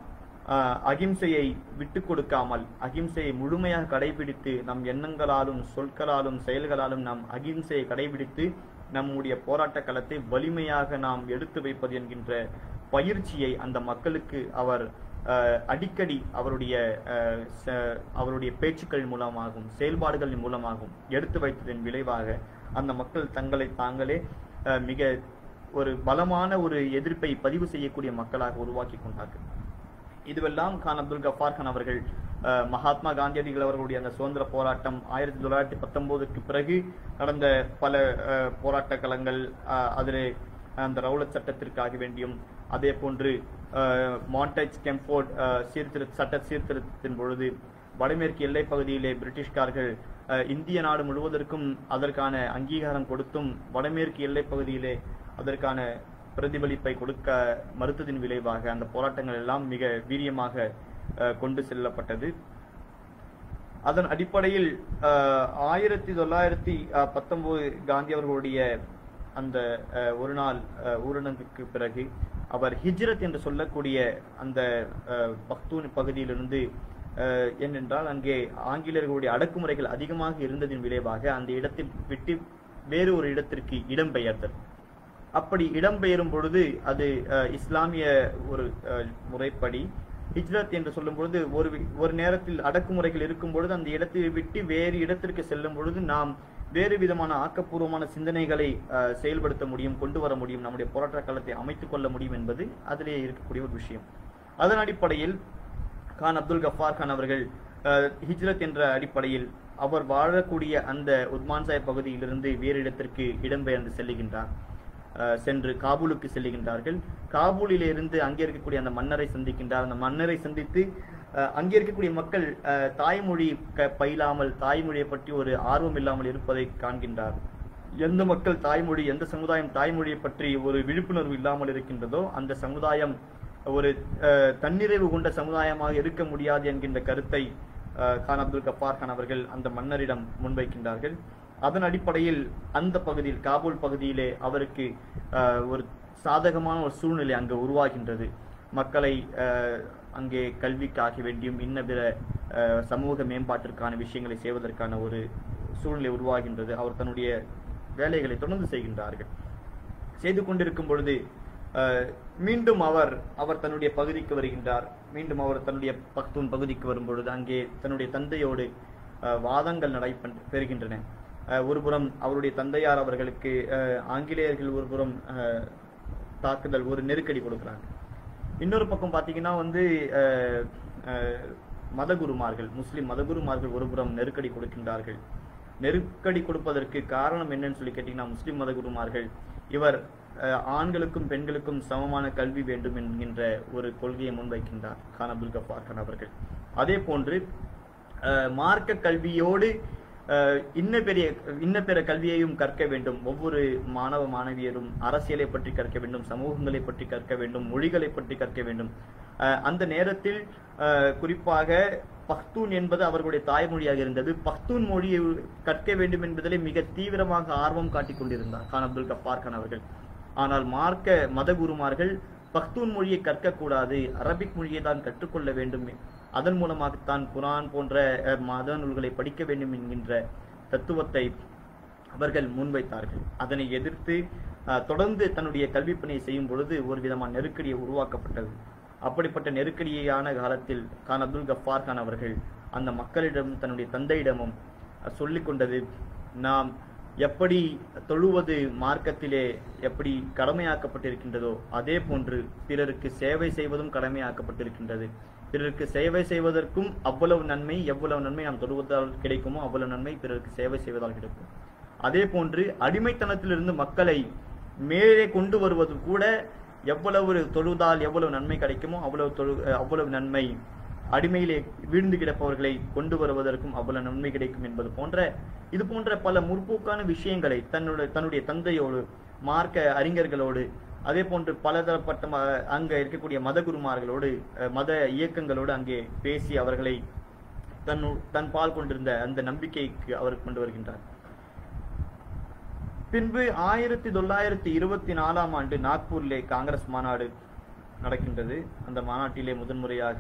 [SPEAKER 2] ஆஹ், அகிம்சையை விட்டு கொடுக்காமல் அகிம்சையை முழுமையாக கடைபிடித்து நம் எண்ணங்களாலும் சொற்களாலும் செயல்களாலும் நாம் அகிம்சையை கடைபிடித்து நம்முடைய போராட்ட களத்தை வலிமையாக நாம் எடுத்து வைப்பது என்கின்ற பயிற்சியை அந்த மக்களுக்கு அவர் ஆஹ், அடிக்கடி அவருடைய ஆஹ், ச- அவருடைய பேச்சுக்கள் மூலமாகவும் செயல்பாடுகளின் மூலமாகவும் எடுத்து வைத்ததன் விளைவாக அந்த மக்கள் தங்களை தாங்களே ஆஹ், மிக ஒரு பலமான ஒரு எதிர்ப்பை பதிவு செய்யக்கூடிய மக்களாக உருவாக்கி கொண்டார்கள் இதுவெல்லாம் கான் அப்துல் கஃபார் கான் அவர்கள் அஹ், மகாத்மா காந்தியடிகள் அவர்களுடைய அந்த சுதந்திர போராட்டம் ஆயிரத்தி தொள்ளாயிரத்தி பத்தொன்பதுக்கு பிறகு நடந்த பல அஹ், போராட்ட களங்கள் அஹ், அதிலே அந்த ரவுலட் சட்டத்திற்காக வேண்டியும் அதே போன்று அஹ், மாண்டேஜ் கெம்போர்ட் அஹ், சீர்திருத்த சட்ட சீர்திருத்தத்தின் பொழுது வடமேற்கு எல்லைப் பகுதியிலே பிரிட்டிஷ்காரர்கள் அஹ், இந்திய நாடு முழுவதற்கும் அதற்கான அங்கீகாரம் கொடுத்தும் வடமேற்கு எல்லைப் பகுதியிலே அதற்கான பிரதிபலிப்பை கொடுக்க மறுத்ததின் விளைவாக அந்த போராட்டங்கள் எல்லாம் மிக வீரியமாக அஹ், கொண்டு செல்லப்பட்டது அதன் அடிப்படையில் அஹ், ஆயிரத்தி தொள்ளாயிரத்தி அஹ், பத்தொன்பது காந்தி அவர்களுடைய அந்த அஹ், ஒரு நாள் அஹ், ஊரடங்குக்கு பிறகு அவர் ஹிஜ்ரத் என்று சொல்லக்கூடிய அந்த அஹ், பக்தூன் பகுதியிலிருந்து அஹ், ஏனென்றால் அங்கே ஆங்கிலேயர்களுடைய அடக்குமுறைகள் அதிகமாக இருந்ததின் விளைவாக அந்த இடத்தை விட்டு வேறு ஒரு இடத்திற்கு இடம்பெயர்தல் அப்படி இடம்பெயரும் பொழுது அது அஹ், இஸ்லாமிய ஒரு அஹ், முறைப்படி ஹிஜ்ரத் என்று சொல்லும் பொழுது ஒரு வி- ஒரு நேரத்தில் அடக்குமுறைகள் இருக்கும் பொழுது அந்த இடத்தை விட்டு வேறு இடத்திற்கு செல்லும் பொழுது நாம் வேறு விதமான ஆக்கப்பூர்வமான சிந்தனைகளை அஹ், செயல்படுத்த முடியும் கொண்டு வர முடியும் நம்முடைய போராட்ட காலத்தை அமைத்துக் கொள்ள முடியும் என்பது அதிலே இருக்கக்கூடிய ஒரு விஷயம் அதன் அடிப்படையில் கான் அப்துல் கஃபார் கான் அவர்கள் அஹ், ஹிஜ்ரத் என்ற அடிப்படையில் அவர் வாழக்கூடிய அந்த உத்மான்சாய் பகுதியிலிருந்து வேறு இடத்திற்கு இடம்பெயர்ந்து செல்லுகின்றார் அஹ், சென்று காபூலுக்கு செல்லுகின்றார்கள் காபூலில் இருந்து அங்கே இருக்கக்கூடிய அந்த மன்னரை சந்திக்கின்றார் அந்த மன்னரை சந்தித்து அஹ், அங்கே இருக்கக்கூடிய மக்கள் அஹ், தாய்மொழி க பயிலாமல் தாய்மொழியை பற்றி ஒரு ஆர்வம் இல்லாமல் இருப்பதை காண்கின்றார் எந்த மக்கள் தாய்மொழி எந்த சமுதாயம் தாய்மொழியை பற்றி ஒரு விழிப்புணர்வு இல்லாமல் இருக்கின்றதோ அந்த சமுதாயம் ஒரு அஹ், தன்னிறைவு கொண்ட சமுதாயமாக இருக்க முடியாது என்கின்ற கருத்தை அஹ், கான் அப்துல் கஃபார் கான் அவர்கள் அந்த மன்னரிடம் முன்வைக்கின்றார்கள் அதன் அடிப்படையில் அந்த பகுதியில் காபூல் பகுதியிலே அவருக்கு அஹ், ஒரு சாதகமான ஒரு சூழ்நிலை அங்கு உருவாகின்றது மக்களை அஹ், அங்கே கல்விக்காக வேண்டியும் இன்ன பிற அஹ், சமூக மேம்பாட்டிற்கான விஷயங்களை செய்வதற்கான ஒரு சூழ்நிலை உருவாகின்றது அவர் தன்னுடைய வேலைகளை தொடர்ந்து செய்கின்றார்கள் செய்து கொண்டிருக்கும் பொழுது அஹ், மீண்டும் அவர் அவர் தன்னுடைய பகுதிக்கு வருகின்றார் மீண்டும் அவர் தன்னுடைய பக்தூன் பகுதிக்கு வரும் பொழுது அங்கே தன்னுடைய தந்தையோடு அஹ், வாதங்கள் நடைபெற பெறுகின்றன அஹ், ஒருபுறம் அவருடைய தந்தையார் அவர்களுக்கு அஹ், ஆங்கிலேயர்கள் ஒருபுறம் அஹ், தாக்குதல் ஒரு நெருக்கடி கொடுக்குறாங்க இன்னொரு பக்கம் பார்த்தீங்கன்னா வந்து அஹ், அஹ், மதகுருமார்கள் முஸ்லிம் மதகுருமார்கள் ஒருபுறம் நெருக்கடி கொடுக்கின்றார்கள் நெருக்கடி கொடுப்பதற்கு காரணம் என்னன்னு சொல்லி கேட்டீங்கன்னா முஸ்லிம் மதகுருமார்கள் இவர் அஹ், ஆண்களுக்கும் பெண்களுக்கும் சமமான கல்வி வேண்டும் என்கின்ற ஒரு கொள்கையை முன்வைக்கின்றார் கான் அப்துல் கஃபார் கான் அவர்கள் அதே போன்று அஹ், மார்க்க கல்வியோடு அஹ், இன்ன பெரிய இன்ன பிற கல்வியையும் கற்க வேண்டும் ஒவ்வொரு மாணவ மாணவியரும் அரசியலை பற்றி கற்க வேண்டும் சமூகங்களை பற்றி கற்க வேண்டும் மொழிகளை பற்றி கற்க வேண்டும் அஹ், அந்த நேரத்தில் அஹ், குறிப்பாக பக்தூன் என்பது அவர்களுடைய தாய்மொழியாக இருந்தது பக்தூன் மொழியை கற்க வேண்டும் என்பதிலே மிக தீவிரமாக ஆர்வம் காட்டிக் கொண்டிருந்தார் கான் அப்துல் கஃபார் கான் அவர்கள் ஆனால் மார்க்க மதகுருமார்கள் பக்தூன் மொழியை கற்கக்கூடாது அரபிக் மொழியை தான் கற்றுக்கொள்ள வேண்டும் அதன் மூலமாகத்தான் குரான் போன்ற அஹ், மத நூல்களை படிக்க வேண்டும் என்கின்ற தத்துவத்தை அவர்கள் முன்வைத்தார்கள் அதனை எதிர்த்து அஹ், தொடர்ந்து தன்னுடைய கல்விப் பணியை செய்யும் பொழுது ஒரு விதமான நெருக்கடியை உருவாக்கப்பட்டது அப்படிப்பட்ட நெருக்கடியான காலத்தில் கான் அப்துல் கஃபார் கான் அவர்கள் அந்த மக்களிடம் தன்னுடைய தந்தையிடமும் அஹ், சொல்லிக் கொண்டது நாம் எப்படி தொழுவது மார்க்கத்திலே எப்படி கடமையாக்கப்பட்டிருக்கின்றதோ அதே போன்று பிறருக்கு சேவை செய்வதும் கடமையாக்கப்பட்டிருக்கின்றது பிறருக்கு சேவை செய்வதற்கும் அவ்வளவு நன்மை எவ்வளவு நன்மை நாம் தொழுவதால் கிடைக்குமோ அவ்வளவு நன்மை பிறருக்கு சேவை செய்வதால் கிடைக்கும் அதே போன்று அடிமைத்தனத்திலிருந்து மக்களை மேலே கொண்டு வருவது கூட எவ்வளவு தொழுதால் எவ்வளவு நன்மை கிடைக்குமோ அவ்வளவு தொழு அஹ் அவ்வளவு நன்மை அடிமையிலே வீழ்ந்து கிடப்பவர்களை கொண்டு வருவதற்கும் அவ்வளவு நன்மை கிடைக்கும் என்பது போன்ற இது போன்ற பல முற்போக்கான விஷயங்களை தன்னுடைய தன்னுடைய தந்தையோடு மார்க்க அறிஞர்களோடு அதே போன்று பலதரப்பட்ட ம- அங்க இருக்கக்கூடிய மதகுருமார்களோடு அஹ், மத இயக்கங்களோடு அங்கே பேசி அவர்களை தன் தன் பால் கொண்டிருந்த அந்த நம்பிக்கைக்கு அவர் கொண்டு வருகின்றார் பின்பு ஆயிரத்தி தொள்ளாயிரத்தி இருபத்தி நாலாம் ஆண்டு நாக்பூரிலே காங்கிரஸ் மாநாடு நடக்கின்றது அந்த மாநாட்டிலே முதன்முறையாக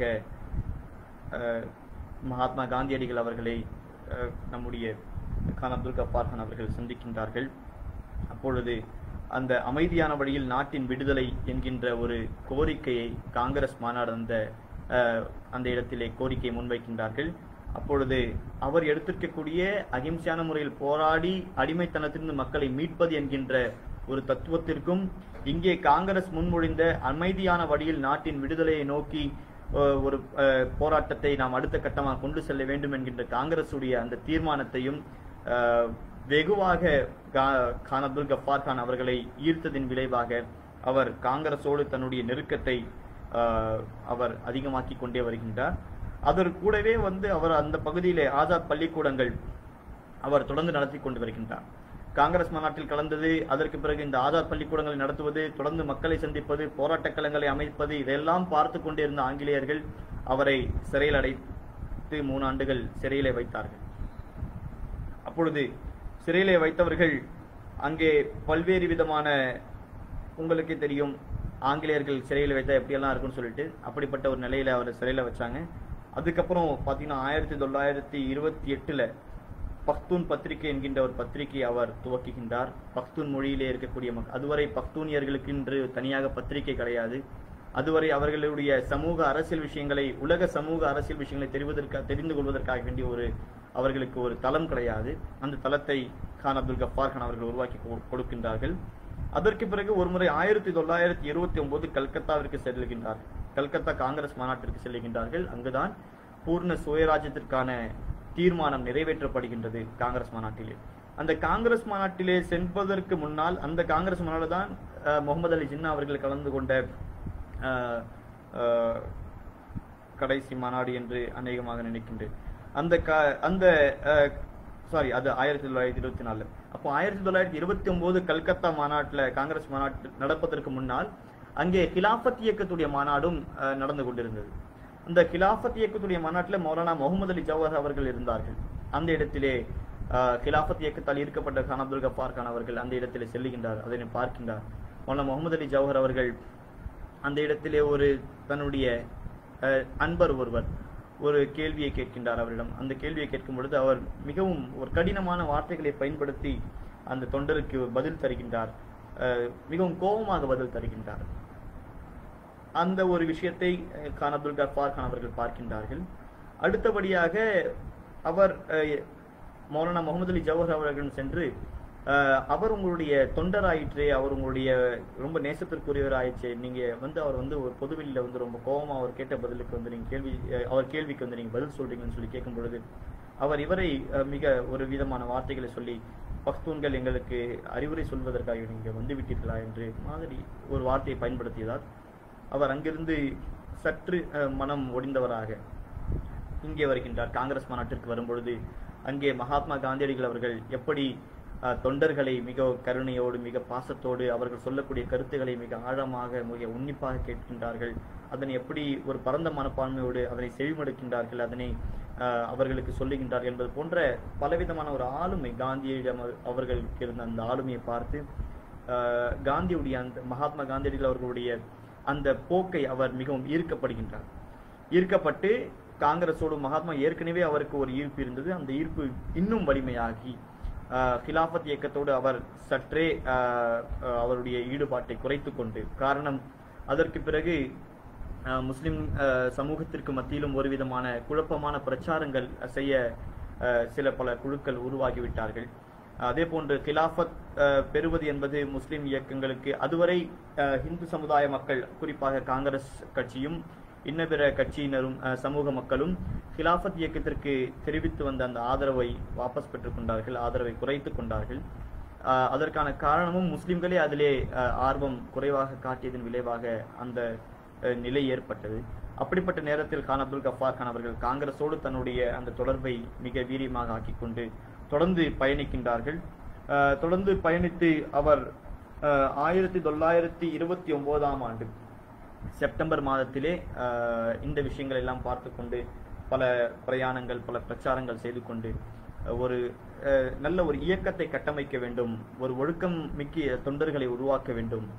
[SPEAKER 2] அஹ், மகாத்மா காந்தியடிகள் அவர்களை அஹ், நம்முடைய கான் அப்துல் கப்பார் கான் அவர்கள் சந்திக்கின்றார்கள் அப்பொழுது அந்த அமைதியான வழியில் நாட்டின் விடுதலை என்கின்ற ஒரு கோரிக்கையை காங்கிரஸ் மாநாடு அந்த அஹ், அந்த இடத்திலே கோரிக்கையை முன்வைக்கின்றார்கள் அப்பொழுது அவர் எடுத்திருக்கக்கூடிய அகிம்சையான முறையில் போராடி அடிமைத்தனத்திலிருந்து மக்களை மீட்பது என்கின்ற ஒரு தத்துவத்திற்கும் இங்கே காங்கிரஸ் முன்மொழிந்த அமைதியான வழியில் நாட்டின் விடுதலையை நோக்கி அஹ், ஒரு அஹ், போராட்டத்தை நாம் அடுத்த கட்டமாக கொண்டு செல்ல வேண்டும் என்கின்ற காங்கிரசுடைய அந்த தீர்மானத்தையும் அஹ், வெகுவாக கா- கான் அப்துல் கஃபார் கான் அவர்களை ஈர்த்ததின் விளைவாக அவர் காங்கிரஸோடு தன்னுடைய நெருக்கத்தை அஹ், அவர் அதிகமாக்கி கொண்டே வருகின்றார் அதற்கு கூடவே வந்து அவர் அந்த பகுதியிலே ஆசாத் பள்ளிக்கூடங்கள் அவர் தொடர்ந்து நடத்தி கொண்டு வருகின்றார் காங்கிரஸ் மாநாட்டில் கலந்தது அதற்கு பிறகு இந்த ஆசாத் பள்ளிக்கூடங்களை நடத்துவது தொடர்ந்து மக்களை சந்திப்பது போராட்டக் களங்களை அமைப்பது இதெல்லாம் பார்த்து கொண்டே இருந்த ஆங்கிலேயர்கள் அவரை சிறையில் அடைத்து மூணு ஆண்டுகள் சிறையிலே வைத்தார்கள் அப்பொழுது சிறையிலே வைத்தவர்கள் அங்கே பல்வேறு விதமான உங்களுக்கே தெரியும் ஆங்கிலேயர்கள் சிறையில் வைத்தா எப்படியெல்லாம் இருக்கும்னு சொல்லிட்டு அப்படிப்பட்ட ஒரு நிலையில அவர் சிறையில வச்சாங்க அதுக்கப்புறம் பார்த்தீங்கன்னா ஆயிரத்தி தொள்ளாயிரத்தி இருபத்தி எட்டுல பக்தூன் பத்திரிகை என்கின்ற ஒரு பத்திரிகை அவர் துவக்குகின்றார் பக்தூன் மொழியிலே இருக்கக்கூடிய மக் அதுவரை பக்தூனியர்களுக்கு என்று தனியாக பத்திரிகை கிடையாது அதுவரை அவர்களுடைய சமூக அரசியல் விஷயங்களை உலக சமூக அரசியல் விஷயங்களை தெரிவதற்காக தெரிந்து கொள்வதற்காக வேண்டிய ஒரு அவர்களுக்கு ஒரு தளம் கிடையாது அந்த தளத்தை கான் அப்துல் கஃபார் கான் அவர்கள் உருவாக்கி கொ- கொடுக்கின்றார்கள் அதற்கு பிறகு ஒருமுறை ஆயிரத்தி தொள்ளாயிரத்தி இருபத்தி ஒன்பது கல்கத்தாவிற்கு செல்கின்றார்கள் கல்கத்தா காங்கிரஸ் மாநாட்டிற்கு செல்கின்றார்கள் அங்குதான் பூர்ண சுயராஜ்யத்திற்கான தீர்மானம் நிறைவேற்றப்படுகின்றது காங்கிரஸ் மாநாட்டிலே அந்த காங்கிரஸ் மாநாட்டிலே செல்வதற்கு முன்னால் அந்த காங்கிரஸ் மாநாடு தான் அஹ், முகமது அலி ஜின்னா அவர்கள் கலந்து கொண்ட அஹ், அஹ், கடைசி மாநாடு என்று அநேகமாக நினைக்கின்றேன் அந்த க- அந்த சாரி அது ஆயிரத்தி தொள்ளாயிரத்தி இருபத்தி நாலு அப்போ ஆயிரத்தி தொள்ளாயிரத்தி இருபத்தி ஒன்பது கல்கத்தா மாநாட்டில் காங்கிரஸ் மாநாட்டு நடப்பதற்கு முன்னால் அங்கே ஹிலாஃபத் இயக்கத்துடைய மாநாடும் அஹ், நடந்து கொண்டிருந்தது அந்த ஹிலாஃபத் இயக்கத்துடைய மாநாட்டில் மௌலானா முகமது அலி ஜவஹர் அவர்கள் இருந்தார்கள் அந்த இடத்திலே அஹ், ஹிலாஃபத் இயக்கத்தால் ஈர்க்கப்பட்ட கான் அப்துல் கஃபார் கான் அவர்கள் அந்த இடத்திலே செல்லுகின்றார் அதனை பார்க்கின்றார் மௌலானா முகமது அலி ஜவஹர் அவர்கள் அந்த இடத்திலே ஒரு தன்னுடைய அஹ், அன்பர் ஒருவர் ஒரு கேள்வியை கேட்கின்றார் அவரிடம் அந்த கேள்வியை கேட்கும் பொழுது அவர் மிகவும் ஒரு கடினமான வார்த்தைகளை பயன்படுத்தி அந்த தொண்டருக்கு பதில் தருகின்றார் அஹ், மிகவும் கோபமாக பதில் தருகின்றார் அந்த ஒரு விஷயத்தை அஹ், கான் அப்துல் கஃபார் கான் அவர்கள் பார்க்கின்றார்கள் அடுத்தபடியாக அவர் அஹ், மௌலானா முகமது அலி ஜவஹர் அவர்களிடம் சென்று அஹ், அவர் உங்களுடைய தொண்டராயிற்றே அவர் உங்களுடைய ரொம்ப நேசத்திற்குரியவர் ஆயிடுச்சு நீங்க வந்து அவர் வந்து ஒரு பொதுவெளியில வந்து ரொம்ப கோபமா அவர் கேட்ட பதிலுக்கு வந்து நீங்க கேள்வி அஹ், அவர் கேள்விக்கு வந்து நீங்க பதில் சொல்றீங்கன்னு சொல்லி கேட்கும் பொழுது அவர் இவரை அஹ், மிக ஒரு விதமான வார்த்தைகளை சொல்லி பக்தூன்கள் எங்களுக்கு அறிவுரை சொல்வதற்காக நீங்க வந்து விட்டீர்களா என்று மாதிரி ஒரு வார்த்தையை பயன்படுத்தியதால் அவர் அங்கிருந்து சற்று அஹ், மனம் ஒடிந்தவராக இங்கே வருகின்றார் காங்கிரஸ் மாநாட்டிற்கு வரும்பொழுது அங்கே மகாத்மா காந்தியடிகள் அவர்கள் எப்படி அஹ், தொண்டர்களை மிக கருணையோடு மிக பாசத்தோடு அவர்கள் சொல்லக்கூடிய கருத்துக்களை மிக ஆழமாக மிக உன்னிப்பாக கேட்கின்றார்கள் அதனை எப்படி ஒரு பரந்த மனப்பான்மையோடு அதனை செவிமடுக்கின்றார்கள் அதனை அஹ், அவர்களுக்கு சொல்லுகின்றார்கள் என்பது போன்ற பலவிதமான ஒரு ஆளுமை காந்தியிடம் அவர்- அவர்களுக்கு இருந்த அந்த ஆளுமையை பார்த்து அஹ், காந்தியுடைய அந்த மகாத்மா காந்தியடிகள் அவர்களுடைய அந்த போக்கை அவர் மிகவும் ஈர்க்கப்படுகின்றார் ஈர்க்கப்பட்டு காங்கிரஸோடு மகாத்மா ஏற்கனவே அவருக்கு ஒரு ஈர்ப்பு இருந்தது அந்த ஈர்ப்பு இன்னும் வலிமையாகி ஆஹ், கிலாஃபத் இயக்கத்தோடு அவர் சற்றே ஆஹ், ஆஹ், அவருடைய ஈடுபாட்டை குறைத்துக் கொண்டு காரணம் அதற்கு பிறகு ஆஹ், முஸ்லிம் ஆஹ், சமூகத்திற்கு மத்தியிலும் ஒரு விதமான குழப்பமான பிரச்சாரங்கள் செய்ய ஆஹ், சில பல குழுக்கள் உருவாகிவிட்டார்கள் அதே போன்று கிலாஃபத் அஹ், பெறுவது என்பது முஸ்லிம் இயக்கங்களுக்கு அதுவரை அஹ், இந்து சமுதாய மக்கள் குறிப்பாக காங்கிரஸ் கட்சியும் இன்ன பிற கட்சியினரும் அஹ், சமூக மக்களும் கிலாஃபத் இயக்கத்திற்கு தெரிவித்து வந்த அந்த ஆதரவை வாபஸ் பெற்றுக் கொண்டார்கள் ஆதரவை குறைத்துக் கொண்டார்கள் அஹ், அதற்கான காரணமும் முஸ்லிம்களே அதிலே அஹ், ஆர்வம் குறைவாக காட்டியதன் விளைவாக அந்த அஹ், நிலை ஏற்பட்டது அப்படிப்பட்ட நேரத்தில் கான் அப்துல் கஃபார் கான் அவர்கள் காங்கிரஸோடு தன்னுடைய அந்த தொடர்பை மிக வீரியமாக ஆக்கிக்கொண்டு தொடர்ந்து பயணிக்கின்றார்கள் அஹ், தொடர்ந்து பயணித்து அவர் அஹ், ஆயிரத்தி தொள்ளாயிரத்தி இருபத்தி ஒன்பதாம் ஆண்டு செப்டம்பர் மாதத்திலே அஹ், இந்த விஷயங்கள் எல்லாம் பார்த்து கொண்டு பல பிரயாணங்கள் பல பிரச்சாரங்கள் செய்து கொண்டு அஹ், ஒரு அஹ், நல்ல ஒரு இயக்கத்தை கட்டமைக்க வேண்டும் ஒரு ஒழுக்கம் மிக்க தொண்டர்களை உருவாக்க வேண்டும்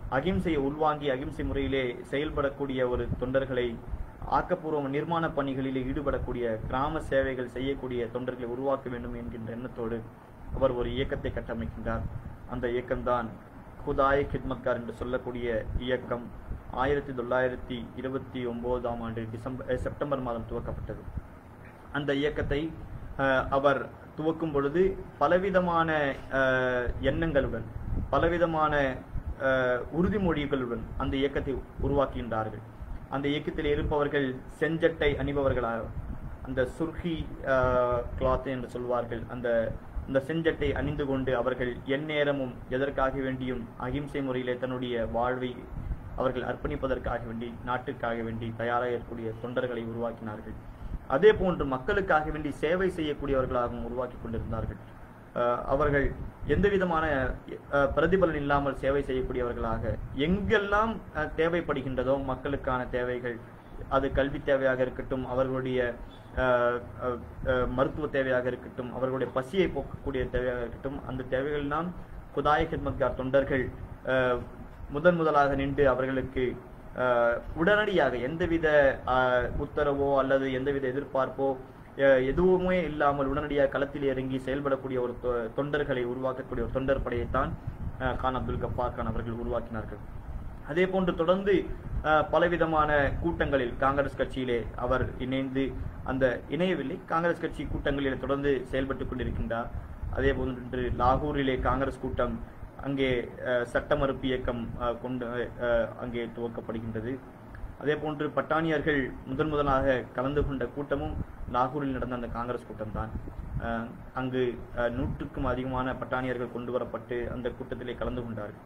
[SPEAKER 2] அகிம்சையை உள்வாங்கி அகிம்சை முறையிலே செயல்படக்கூடிய ஒரு தொண்டர்களை ஆக்கப்பூர்வ நிர்மாண பணிகளிலே ஈடுபடக்கூடிய கிராம சேவைகள் செய்யக்கூடிய தொண்டர்களை உருவாக்க வேண்டும் என்கின்ற எண்ணத்தோடு அவர் ஒரு இயக்கத்தை கட்டமைக்கின்றார் அந்த இயக்கம்தான் குதாய் கிட்மத்கார் என்று சொல்லக்கூடிய இயக்கம் ஆயிரத்தி தொள்ளாயிரத்தி இருபத்தி ஒன்பதாம் ஆண்டு டிசம்பர் அஹ், செப்டம்பர் மாதம் துவக்கப்பட்டது அந்த இயக்கத்தை அஹ், அவர் துவக்கும் பொழுது பலவிதமான அஹ், எண்ணங்களுடன் பலவிதமான அஹ், உறுதிமொழிகளுடன் அந்த இயக்கத்தை உருவாக்குகின்றார்கள் அந்த இயக்கத்தில் இருப்பவர்கள் செஞ்சட்டை அணிபவர்களாக அந்த சுர்ஹி கிளாத் என்று சொல்வார்கள் அந்த அந்த செஞ்சட்டை அணிந்து கொண்டு அவர்கள் எந்நேரமும் எதற்காக வேண்டியும் அகிம்சை முறையிலே தன்னுடைய வாழ்வை அவர்கள் அர்ப்பணிப்பதற்காக வேண்டி நாட்டுக்காக வேண்டி தயாராக இருக்கக்கூடிய தொண்டர்களை உருவாக்கினார்கள் அதே போன்று மக்களுக்காக வேண்டி சேவை செய்யக்கூடியவர்களாகவும் உருவாக்கி கொண்டிருந்தார்கள் அஹ் அவர்கள் எந்த விதமான அஹ், பிரதிபலன் இல்லாமல் சேவை செய்யக்கூடியவர்களாக எங்கெல்லாம் அஹ், தேவைப்படுகின்றதோ மக்களுக்கான தேவைகள் அது கல்வி தேவையாக இருக்கட்டும் அவர்களுடைய அஹ், அஹ், அஹ், மருத்துவ தேவையாக இருக்கட்டும் அவர்களுடைய பசியை போக்கக்கூடிய தேவையாக இருக்கட்டும் அந்த தேவைகளெல்லாம் குதாய ஹிட்மத்கார் தொண்டர்கள் அஹ், முதன் முதலாக நின்று அவர்களுக்கு அஹ், உடனடியாக எந்தவித அஹ், உத்தரவோ அல்லது எந்தவித எதிர்பார்ப்போ அஹ், எதுவுமே இல்லாமல் உடனடியாக களத்தில் இறங்கி செயல்படக்கூடிய ஒரு தொ- தொண்டர்களை உருவாக்கக்கூடிய ஒரு தொண்டர் படையைத்தான் அஹ், கான் அப்துல் கஃபார் கான் அவர்கள் உருவாக்கினார்கள் அதே போன்று தொடர்ந்து அஹ், பலவிதமான கூட்டங்களில் காங்கிரஸ் கட்சியிலே அவர் இணைந்து அந்த இணையவில்லை காங்கிரஸ் கட்சி கூட்டங்களில் தொடர்ந்து செயல்பட்டுக் கொண்டிருக்கின்றார் அதே போன்று லாகூரிலே காங்கிரஸ் கூட்டம் அங்கே அஹ், சட்ட மறுப்பு இயக்கம் அஹ், கொண்டு அஹ், அங்கே துவக்கப்படுகின்றது அதே போன்று பட்டாணியர்கள் முதன் முதலாக கலந்து கொண்ட கூட்டமும் லாகூரில் நடந்த அந்த காங்கிரஸ் கூட்டம்தான் அஹ், அங்கு அஹ், நூற்றுக்கும் அதிகமான பட்டாணியர்கள் கொண்டு வரப்பட்டு அந்த கூட்டத்திலே கலந்து கொண்டார்கள்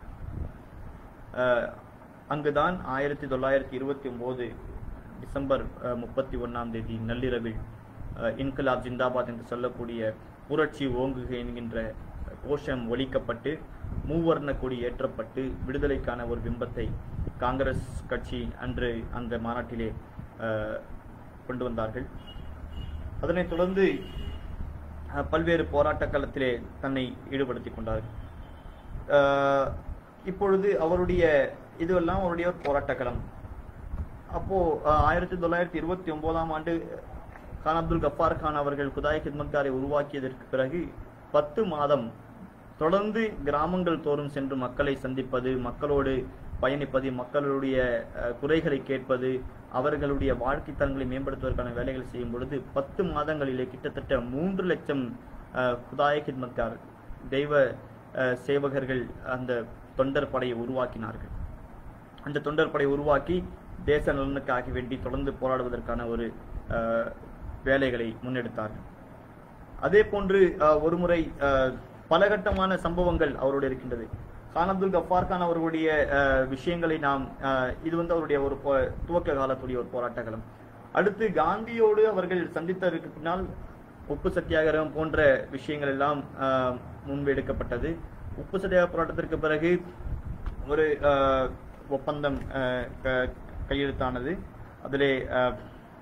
[SPEAKER 2] அஹ், அங்குதான் ஆயிரத்தி தொள்ளாயிரத்தி இருபத்தி ஒன்பது டிசம்பர் அஹ், முப்பத்தி ஒன்னாம் தேதி நள்ளிரவில் அஹ், இன்கிலாப் ஜிந்தாபாத் என்று சொல்லக்கூடிய புரட்சி ஓங்குக என்கின்ற கோஷம் ஒலிக்கப்பட்டு மூவர்ண கொடி ஏற்றப்பட்டு விடுதலைக்கான ஒரு பிம்பத்தை காங்கிரஸ் கட்சி அன்று அந்த மாநாட்டிலே அஹ், கொண்டு வந்தார்கள் அதனைத் தொடர்ந்து அஹ், பல்வேறு போராட்ட களத்திலே தன்னை ஈடுபடுத்திக் கொண்டார்கள் அஹ், இப்பொழுது அவருடைய இதுவெல்லாம் அவருடைய ஒரு போராட்ட களம் அப்போ அஹ், ஆயிரத்தி தொள்ளாயிரத்தி இருபத்தி ஒன்பதாம் ஆண்டு கான் அப்துல் கஃபார் கான் அவர்கள் குதாய் ஹித்மத்காரை உருவாக்கியதற்கு பிறகு பத்து மாதம் தொடர்ந்து கிராமங்கள் தோறும் சென்று மக்களை சந்திப்பது மக்களோடு பயணிப்பது மக்களுடைய அஹ், குறைகளை கேட்பது அவர்களுடைய வாழ்க்கை தரங்களை மேம்படுத்துவதற்கான வேலைகளை செய்யும் பொழுது பத்து மாதங்களிலே கிட்டத்தட்ட மூன்று லட்சம் அஹ், குதாய ஹித்மத்கார் தெய்வ அஹ், சேவகர்கள் அந்த தொண்டர் படையை உருவாக்கினார்கள் அந்த தொண்டர் படை உருவாக்கி தேச நலனுக்காக வேண்டி தொடர்ந்து போராடுவதற்கான ஒரு அஹ், வேலைகளை முன்னெடுத்தார்கள் அதே போன்று அஹ், ஒருமுறை அஹ், பலகட்டமான சம்பவங்கள் அவரோடு இருக்கின்றது கான் அப்துல் கஃபார் கான் அவர்களுடைய அஹ், விஷயங்களை நாம் அஹ், இது வந்து அவருடைய ஒரு போ- துவக்க காலத்துடைய ஒரு போராட்டங்களும் அடுத்து காந்தியோடு அவர்கள் சந்தித்ததற்கு பின்னால் உப்பு சத்தியாகிரகம் போன்ற விஷயங்கள் எல்லாம் அஹ், முன்வெடுக்கப்பட்டது உப்பு சத்தியாகிரக போராட்டத்திற்கு பிறகு ஒரு அஹ், ஒப்பந்தம் அஹ், க- கையெழுத்தானது அதிலே அஹ்,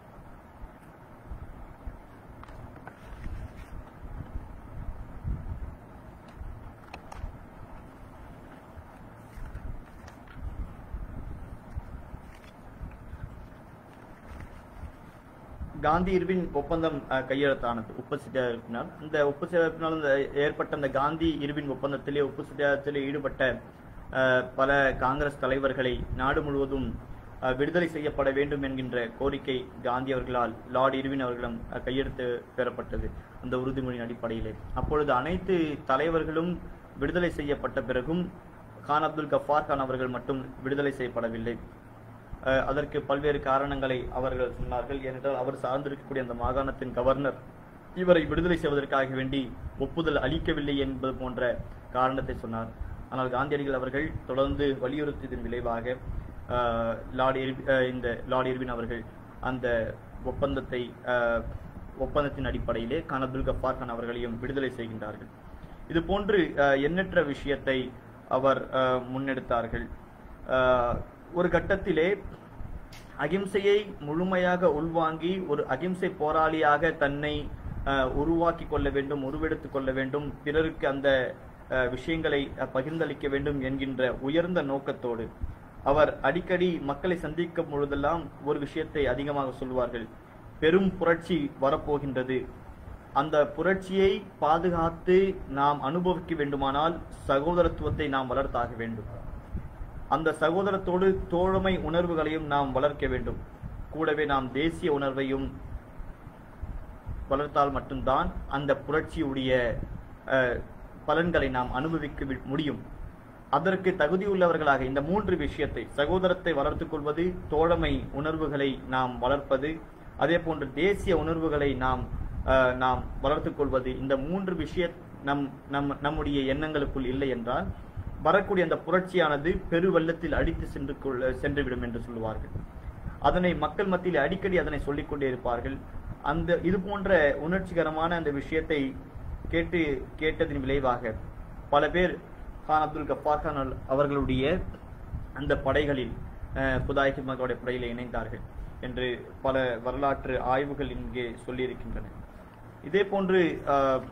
[SPEAKER 2] காந்தி இர்வின் ஒப்பந்தம் அஹ், கையெழுத்தானது உப்பு சத்தியாகிரகத்தினால் இந்த உப்பு சத்தியாகிரகத்தினால் இந்த ஏற்பட்ட அந்த காந்தி இர்வின் ஒப்பந்தத்திலே உப்பு சத்தியாகிரகத்திலே ஈடுபட்ட அஹ், பல காங்கிரஸ் தலைவர்களை நாடு முழுவதும் அஹ், விடுதலை செய்யப்பட வேண்டும் என்கின்ற கோரிக்கை காந்தி அவர்களால் லார்ட் இர்வின் அவர்களிடம் அஹ், கையெழுத்து பெறப்பட்டது அந்த உறுதிமொழியின் அடிப்படையிலே அப்பொழுது அனைத்து தலைவர்களும் விடுதலை செய்யப்பட்ட பிறகும் கான் அப்துல் கஃபார் கான் அவர்கள் மட்டும் விடுதலை செய்யப்படவில்லை அஹ் அதற்கு பல்வேறு காரணங்களை அவர்கள் சொன்னார்கள் ஏனென்றால் அவர் சார்ந்திருக்கக்கூடிய அந்த மாகாணத்தின் கவர்னர் இவரை விடுதலை செய்வதற்காக வேண்டி ஒப்புதல் அளிக்கவில்லை என்பது போன்ற காரணத்தை சொன்னார் ஆனால் காந்தியடிகள் அவர்கள் தொடர்ந்து வலியுறுத்தியதன் விளைவாக அஹ், லார்ட் இர்வி- அஹ், இந்த லார்ட் இர்வின் அவர்கள் அந்த ஒப்பந்தத்தை அஹ், ஒப்பந்தத்தின் அடிப்படையிலே கான் அப்துல் கஃபார் கான் அவர்களையும் விடுதலை செய்கின்றார்கள் இது போன்று அஹ், எண்ணற்ற விஷயத்தை அவர் அஹ், முன்னெடுத்தார்கள் அஹ், ஒரு கட்டத்திலே அகிம்சையை முழுமையாக உள்வாங்கி ஒரு அகிம்சை போராளியாக தன்னை அஹ், உருவாக்கி கொள்ள வேண்டும் உருவெடுத்துக் கொள்ள வேண்டும் பிறருக்கு அந்த அஹ், விஷயங்களை அஹ், பகிர்ந்தளிக்க வேண்டும் என்கின்ற உயர்ந்த நோக்கத்தோடு அவர் அடிக்கடி மக்களை சந்திக்கும் பொழுதெல்லாம் ஒரு விஷயத்தை அதிகமாக சொல்வார்கள் பெரும் புரட்சி வரப்போகின்றது அந்த புரட்சியை பாதுகாத்து நாம் அனுபவிக்க வேண்டுமானால் சகோதரத்துவத்தை நாம் வளர்த்தாக வேண்டும் அந்த சகோதரத்தோடு தோழமை உணர்வுகளையும் நாம் வளர்க்க வேண்டும் கூடவே நாம் தேசிய உணர்வையும் வளர்த்தால் மட்டும்தான் அந்த புரட்சியுடைய அஹ், பலன்களை நாம் அனுபவிக்க வி- முடியும் அதற்கு தகுதியுள்ளவர்களாக இந்த மூன்று விஷயத்தை சகோதரத்தை வளர்த்துக் கொள்வது தோழமை உணர்வுகளை நாம் வளர்ப்பது அதே போன்று தேசிய உணர்வுகளை நாம் அஹ், நாம் வளர்த்துக் கொள்வது இந்த மூன்று விஷய நம் நம் நம்முடைய எண்ணங்களுக்குள் இல்லை என்றால் வரக்கூடிய அந்த புரட்சியானது பெருவெள்ளத்தில் அடித்து சென்று கொள்ள சென்றுவிடும் என்று சொல்லுவார்கள் அதனை மக்கள் மத்தியில் அடிக்கடி அதனை சொல்லிக் கொண்டே இருப்பார்கள் அந்த இது போன்ற உணர்ச்சிகரமான அந்த விஷயத்தை கேட்டு கேட்டதின் விளைவாக பல பேர் கான் அப்துல் கஃபார் கான் அவர்கள்- அவர்களுடைய அந்த படைகளில் அஹ், குதாய் ஹிம்மத்தோடைய படையில் இணைந்தார்கள் என்று பல வரலாற்று ஆய்வுகள் இங்கே சொல்லியிருக்கின்றன இதே போன்று அஹ்,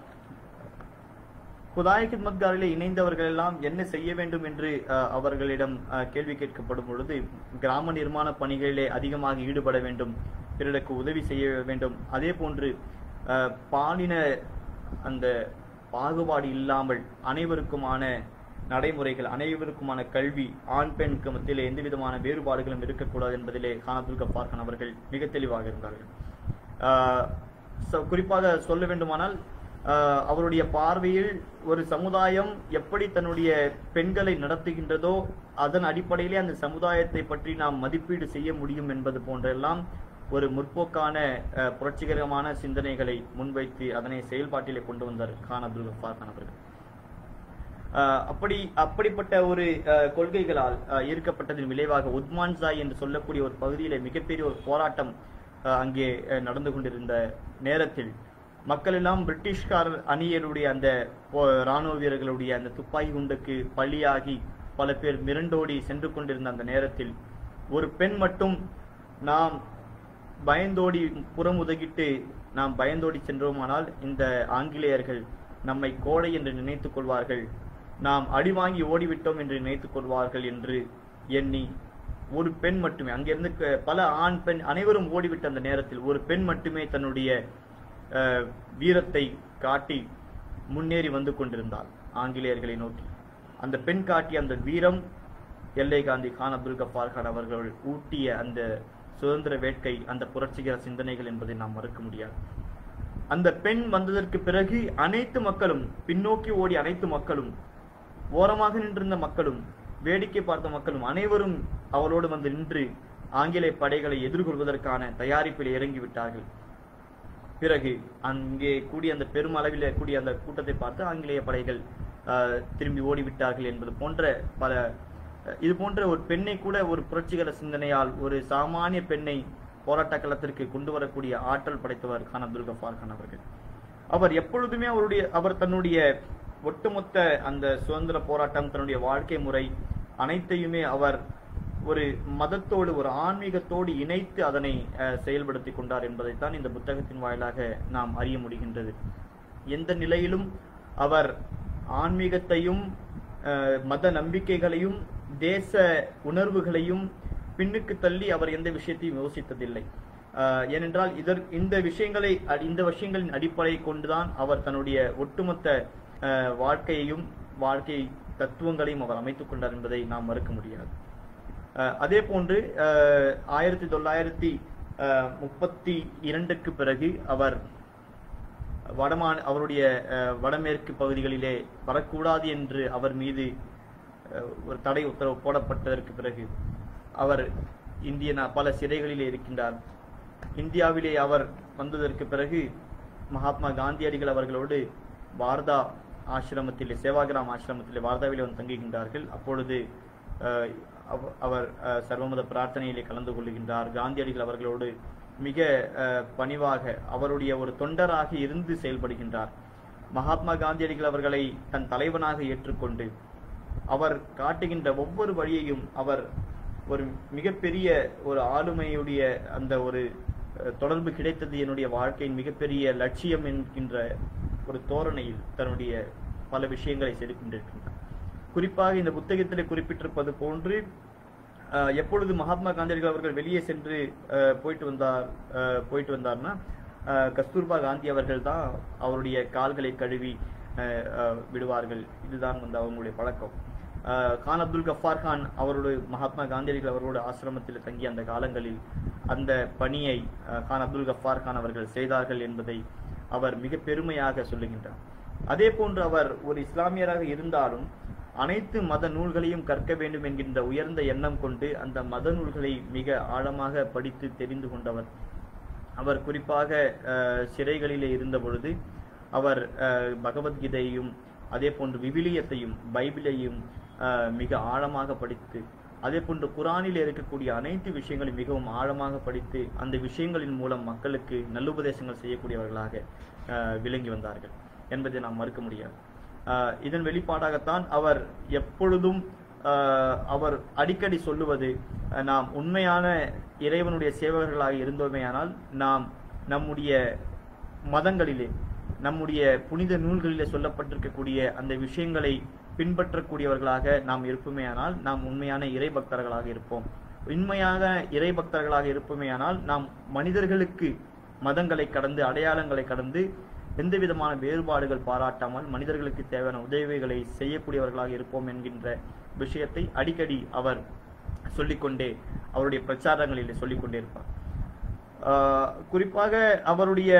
[SPEAKER 2] குதாய் கித்மத்காரிலே இணைந்தவர்கள் எல்லாம் என்ன செய்ய வேண்டும் என்று அஹ், அவர்களிடம் அஹ், கேள்வி கேட்கப்படும் பொழுது கிராம நிர்மாண பணிகளிலே அதிகமாக ஈடுபட வேண்டும் பிறருக்கு உதவி செய்ய வேண்டும் அதே போன்று அஹ், பாலின அந்த பாகுபாடு இல்லாமல் அனைவருக்குமான நடைமுறைகள் அனைவருக்குமான கல்வி ஆண் பெண்ணுக்கு மத்தியிலே எந்த விதமான வேறுபாடுகளும் இருக்கக்கூடாது என்பதிலே கான் அப்துல் கஃபார் கான் அவர்கள் மிக தெளிவாக இருந்தார்கள் ஆஹ் ச- குறிப்பாக சொல்ல வேண்டுமானால் ஆஹ் அவருடைய பார்வையில் ஒரு சமுதாயம் எப்படி தன்னுடைய பெண்களை நடத்துகின்றதோ அதன் அடிப்படையிலே அந்த சமுதாயத்தை பற்றி நாம் மதிப்பீடு செய்ய முடியும் என்பது போன்றெல்லாம் ஒரு முற்போக்கான ஆஹ் புரட்சிகரமான சிந்தனைகளை முன்வைத்து அதனை செயல்பாட்டிலே கொண்டு வந்தார் கான் அப்துல் கஃபார் கான் அவர்கள் ஆஹ் அப்படி அப்படிப்பட்ட ஒரு ஆஹ் கொள்கைகளால் ஆஹ் ஈர்க்கப்பட்டதின் விளைவாக உத்மான் சாய் என்று சொல்லக்கூடிய ஒரு பகுதியிலே மிகப்பெரிய ஒரு போராட்டம் ஆஹ் அங்கே ஆஹ் நடந்து கொண்டிருந்த நேரத்தில் மக்கள் எல்லாம் பிரிட்டிஷ்காரர் அணியருடைய அந்த போ- ராணுவ வீரர்களுடைய அந்த துப்பாக்கி குண்டுக்கு பலியாகி பல பேர் மிரண்டோடி சென்று கொண்டிருந்த அந்த நேரத்தில் ஒரு பெண் மட்டும் நாம் பயந்தோடி புறமுதகிட்டு நாம் பயந்தோடி சென்றோமானால் இந்த ஆங்கிலேயர்கள் நம்மை கோழை என்று நினைத்துக் கொள்வார்கள் நாம் அடி வாங்கி ஓடிவிட்டோம் என்று நினைத்துக் கொள்வார்கள் என்று எண்ணி ஒரு பெண் மட்டுமே அங்கிருந்து க- பல ஆண் பெண் அனைவரும் ஓடிவிட்ட அந்த நேரத்தில் ஒரு பெண் மட்டுமே தன்னுடைய அஹ், வீரத்தை காட்டி முன்னேறி வந்து கொண்டிருந்தாள் ஆங்கிலேயர்களை நோக்கி அந்த பெண் காட்டிய அந்த வீரம் எல்லை காந்தி கான் அப்துல் கஃபார் கான் அவர்கள் ஊட்டிய அந்த சுதந்திர வேட்கை அந்த புரட்சிகர சிந்தனைகள் என்பதை நாம் மறுக்க முடியாது அந்த பெண் வந்ததற்கு பிறகு அனைத்து மக்களும் பின்னோக்கி ஓடி அனைத்து மக்களும் ஓரமாக நின்றிருந்த மக்களும் வேடிக்கை பார்த்த மக்களும் அனைவரும் அவளோடு வந்து நின்று ஆங்கிலேய படைகளை எதிர்கொள்வதற்கான தயாரிப்பில் இறங்கிவிட்டார்கள் பிறகு அங்கே கூடிய அந்த பெரும் அளவில் கூடிய அந்த கூட்டத்தை பார்த்து ஆங்கிலேய படைகள் ஆஹ், திரும்பி ஓடிவிட்டார்கள் என்பது போன்ற பல அஹ், இது போன்ற ஒரு பெண்ணை கூட ஒரு புரட்சிகர சிந்தனையால் ஒரு சாமானிய பெண்ணை போராட்ட களத்திற்கு கொண்டு வரக்கூடிய ஆற்றல் படைத்தவர் கான் அப்துல் கஃபார் கான் அவர்கள் அவர் எப்பொழுதுமே அவருடைய அவர் தன்னுடைய ஒட்டுமொத்த அந்த சுதந்திர போராட்டம் தன்னுடைய வாழ்க்கை முறை அனைத்தையுமே அவர் ஒரு மதத்தோடு ஒரு ஆன்மீகத்தோடு இணைத்து அதனை அஹ், செயல்படுத்திக் கொண்டார் என்பதைத்தான் இந்த புத்தகத்தின் வாயிலாக நாம் அறிய முடிகின்றது எந்த நிலையிலும் அவர் ஆன்மீகத்தையும் அஹ், மத நம்பிக்கைகளையும் தேச உணர்வுகளையும் பின்னுக்கு தள்ளி அவர் எந்த விஷயத்தையும் யோசித்ததில்லை அஹ், ஏனென்றால் இதற் இந்த விஷயங்களை அ- இந்த விஷயங்களின் அடிப்படையை கொண்டுதான் அவர் தன்னுடைய ஒட்டுமொத்த அஹ், வாழ்க்கையையும் வாழ்க்கை தத்துவங்களையும் அவர் அமைத்துக் கொண்டார் என்பதை நாம் மறுக்க முடியாது அஹ், அதே போன்று அஹ், ஆயிரத்தி தொள்ளாயிரத்தி அஹ், முப்பத்தி இரண்டுக்கு பிறகு அவர் வடமான அவருடைய அஹ், வடமேற்கு பகுதிகளிலே வரக்கூடாது என்று அவர் மீது அஹ், ஒரு தடை உத்தரவு போடப்பட்டதற்கு பிறகு அவர் இந்திய நா- பல சிறைகளிலே இருக்கின்றார் இந்தியாவிலே அவர் வந்ததற்கு பிறகு மகாத்மா காந்தியடிகள் அவர்களோடு வார்தா ஆசிரமத்திலே சேவாகிராம் ஆசிரமத்திலே வார்தாவிலே வந்து தங்குகின்றார்கள் அப்பொழுது அஹ், அவ- அவர் அஹ், சர்வமத பிரார்த்தனையிலே கலந்து கொள்ளுகின்றார் காந்தியடிகள் அவர்களோடு மிக அஹ், பணிவாக அவருடைய ஒரு தொண்டராக இருந்து செயல்படுகின்றார் மகாத்மா காந்தியடிகள் அவர்களை தன் தலைவனாக ஏற்றுக்கொண்டு அவர் காட்டுகின்ற ஒவ்வொரு வழியையும் அவர் ஒரு மிகப்பெரிய ஒரு ஆளுமையுடைய அந்த ஒரு அஹ், தொடர்பு கிடைத்தது என்னுடைய வாழ்க்கையின் மிகப்பெரிய லட்சியம் என்கின்ற ஒரு தோரணையில் தன்னுடைய பல விஷயங்களை செய்து கொண்டிருக்கின்றார் குறிப்பாக இந்த புத்தகத்திலே குறிப்பிட்டிருப்பது போன்று அஹ், எப்பொழுது மகாத்மா காந்தியடிகள் அவர்கள் வெளியே சென்று அஹ், போயிட்டு வந்தார் அஹ், போயிட்டு வந்தார்னா அஹ், கஸ்தூர்பா காந்தி அவர்கள் தான் அவருடைய கால்களை கழுவி அஹ், அஹ், விடுவார்கள் இதுதான் வந்து அவங்களுடைய பழக்கம் அஹ், கான் அப்துல் கஃபார் கான் அவருடைய மகாத்மா காந்தியடிகள் அவர்களுடைய ஆசிரமத்தில் தங்கிய அந்த காலங்களில் அந்த பணியை அஹ், கான் அப்துல் கஃபார் கான் அவர்கள் செய்தார்கள் என்பதை அவர் மிக பெருமையாக சொல்லுகின்றார் அதே போன்று அவர் ஒரு இஸ்லாமியராக இருந்தாலும் அனைத்து மத நூல்களையும் கற்க வேண்டும் என்கின்ற உயர்ந்த எண்ணம் கொண்டு அந்த மத நூல்களை மிக ஆழமாக படித்து தெரிந்து கொண்டவர் அவர் குறிப்பாக அஹ், சிறைகளிலே இருந்த பொழுது அவர் அஹ், பகவத்கீதையையும் அதே போன்று விவிலியத்தையும் பைபிளையும் அஹ், மிக ஆழமாக படித்து அதே போன்று குரானில் இருக்கக்கூடிய அனைத்து விஷயங்களையும் மிகவும் ஆழமாக படித்து அந்த விஷயங்களின் மூலம் மக்களுக்கு நல்லுபதேசங்கள் செய்யக்கூடியவர்களாக அஹ், விளங்கி வந்தார்கள் என்பதை நாம் மறுக்க முடியாது அஹ், இதன் வெளிப்பாடாகத்தான் அவர் எப்பொழுதும் அஹ், அவர் அடிக்கடி சொல்லுவது அஹ், நாம் உண்மையான இறைவனுடைய சேவகர்களாக இருந்தோமேயானால் நாம் நம்முடைய மதங்களிலே நம்முடைய புனித நூல்களிலே சொல்லப்பட்டிருக்கக்கூடிய அந்த விஷயங்களை பின்பற்றக்கூடியவர்களாக நாம் இருப்போமேயானால் நாம் உண்மையான இறை பக்தர்களாக இருப்போம் உண்மையாக இறை பக்தர்களாக இருப்போமேயானால் நாம் மனிதர்களுக்கு மதங்களை கடந்து அடையாளங்களை கடந்து எந்த விதமான வேறுபாடுகள் பாராட்டாமல் மனிதர்களுக்கு தேவையான உதவிகளை செய்யக்கூடியவர்களாக இருப்போம் என்கின்ற விஷயத்தை அடிக்கடி அவர் சொல்லிக்கொண்டே அவருடைய பிரச்சாரங்களிலே சொல்லிக்கொண்டே இருப்பார் ஆஹ் குறிப்பாக அவருடைய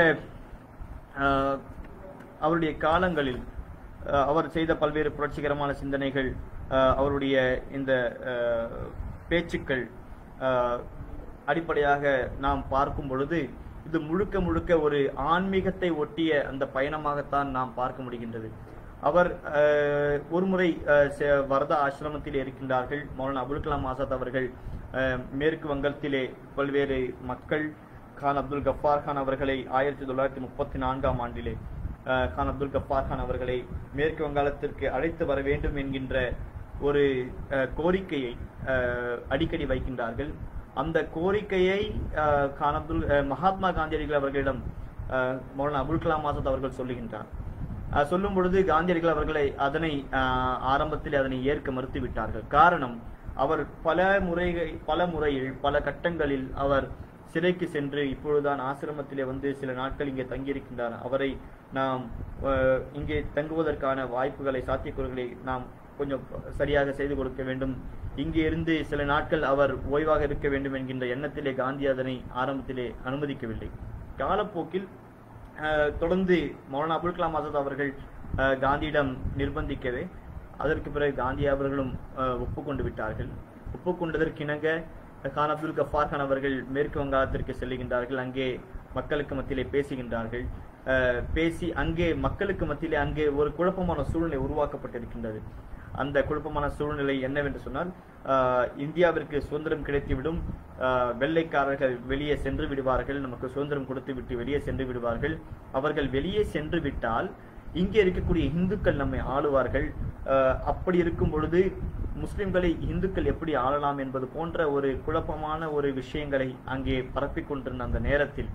[SPEAKER 2] ஆஹ் அவருடைய காலங்களில் ஆஹ் அவர் செய்த பல்வேறு புரட்சிகரமான சிந்தனைகள் ஆஹ் அவருடைய இந்த ஆஹ் பேச்சுக்கள் ஆஹ் அடிப்படையாக நாம் பார்க்கும் பொழுது இது முழுக்க முழுக்க ஒரு ஆன்மீகத்தை ஒட்டிய அந்த பயணமாகத்தான் நாம் பார்க்க முடிகின்றது அவர் ஆஹ், ஒருமுறை ஆஹ், செ- வரதா ஆசிரமத்தில் இருக்கின்றார்கள் மௌலானா அபுல் கலாம் ஆசாத் அவர்கள் ஆஹ், மேற்கு வங்கத்திலே பல்வேறு மக்கள் கான் அப்துல் கஃபார் கான் அவர்களை ஆயிரத்தி தொள்ளாயிரத்தி முப்பத்தி நான்காம் ஆண்டிலே ஆஹ், கான் அப்துல் கஃபார் கான் அவர்களை மேற்கு வங்காளத்திற்கு அழைத்து வர வேண்டும் என்கின்ற ஒரு ஆஹ், கோரிக்கையை ஆஹ், அடிக்கடி வைக்கின்றார்கள் அந்த கோரிக்கையை ஆஹ், கான் அப்துல் ஆஹ், மகாத்மா காந்தியடிகள் அவர்களிடம் ஆஹ், மௌலானா அபுல் கலாம் ஆசாத் அவர்கள் சொல்லுகின்றார் ஆஹ், சொல்லும் பொழுது காந்தியடிகள் அவர்களை அதனை ஆஹ், ஆரம்பத்தில் அதனை ஏற்க மறுத்து விட்டார்கள் காரணம் அவர் பல முறைகள் பல முறையில் பல கட்டங்களில் அவர் சிறைக்கு சென்று இப்பொழுதுதான் ஆசிரமத்திலே வந்து சில நாட்கள் இங்கே தங்கியிருக்கின்றார் அவரை நாம் ஆஹ், இங்கே தங்குவதற்கான வாய்ப்புகளை சாத்தியக்கூறுகளை நாம் கொஞ்சம் சரியாக செய்து கொடுக்க வேண்டும் இங்கே இருந்து சில நாட்கள் அவர் ஓய்வாக இருக்க வேண்டும் என்கின்ற எண்ணத்திலே காந்தி அதனை ஆரம்பத்திலே அனுமதிக்கவில்லை காலப்போக்கில் ஆஹ், தொடர்ந்து மௌலானா அபுல் கலாம் ஆசாத் அவர்கள் ஆஹ், காந்தியிடம் நிர்பந்திக்கவே அதற்கு பிறகு காந்தி அவர்களும் ஆஹ், ஒப்புக்கொண்டு விட்டார்கள் ஒப்புக்கொண்டதற்கிணங்க கான் அப்துல் கஃபார் கான் அவர்கள் மேற்கு வங்காளத்திற்கு செல்லுகின்றார்கள் அங்கே மக்களுக்கு மத்தியிலே பேசுகின்றார்கள் ஆஹ், பேசி அங்கே மக்களுக்கு மத்தியிலே அங்கே ஒரு குழப்பமான சூழ்நிலை உருவாக்கப்பட்டிருக்கின்றது அந்த குழப்பமான சூழ்நிலை என்னவென்று சொன்னால் ஆஹ், இந்தியாவிற்கு சுதந்திரம் கிடைத்துவிடும் ஆஹ், வெள்ளைக்காரர்கள் வெளியே சென்று விடுவார்கள் நமக்கு சுதந்திரம் கொடுத்து விட்டு வெளியே சென்று விடுவார்கள் அவர்கள் வெளியே சென்று விட்டால் இங்கே இருக்கக்கூடிய இந்துக்கள் நம்மை ஆளுவார்கள் ஆஹ், அப்படி இருக்கும் பொழுது முஸ்லிம்களை இந்துக்கள் எப்படி ஆளலாம் என்பது போன்ற ஒரு குழப்பமான ஒரு விஷயங்களை அங்கே பரப்பிக் கொண்டிருந்த அந்த நேரத்தில்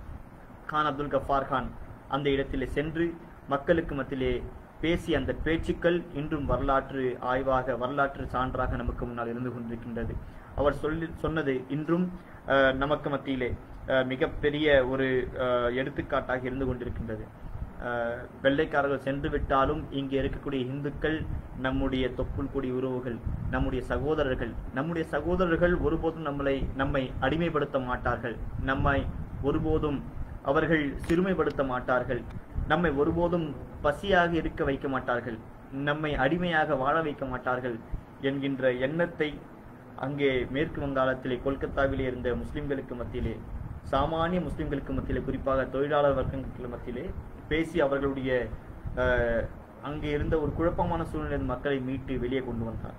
[SPEAKER 2] கான் அப்துல் கஃபார் கான் அந்த இடத்திலே சென்று மக்களுக்கு மத்தியிலே பேசிய அந்த பேச்சுக்கள் இன்றும் வரலாற்று ஆய்வாக வரலாற்று சான்றாக நமக்கு முன்னால் இருந்து கொண்டிருக்கின்றது அவர் சொல்லி சொன்னது இன்றும் அஹ், நமக்கு மத்தியிலே அஹ், மிகப்பெரிய ஒரு அஹ், எடுத்துக்காட்டாக இருந்து கொண்டிருக்கின்றது அஹ், வெள்ளைக்காரர்கள் சென்று விட்டாலும் இங்கே இருக்கக்கூடிய இந்துக்கள் நம்முடைய தொப்புள் கொடி உறவுகள் நம்முடைய சகோதரர்கள் நம்முடைய சகோதரர்கள் ஒருபோதும் நம்மளை நம்மை அடிமைப்படுத்த மாட்டார்கள் நம்மை ஒருபோதும் அவர்கள் சிறுமைப்படுத்த மாட்டார்கள் நம்மை ஒருபோதும் பசியாக இருக்க வைக்க மாட்டார்கள் நம்மை அடிமையாக வாழ வைக்க மாட்டார்கள் என்கின்ற எண்ணத்தை அங்கே மேற்கு வங்காளத்திலே கொல்கத்தாவிலே இருந்த முஸ்லிம்களுக்கு மத்தியிலே சாமானிய முஸ்லிம்களுக்கு மத்தியிலே குறிப்பாக தொழிலாளர் வர்க்கங்களுக்கு மத்தியிலே பேசி அவர்களுடைய அஹ், அங்கே இருந்த ஒரு குழப்பமான சூழ்நிலையில் மக்களை மீட்டு வெளியே கொண்டு வந்தார்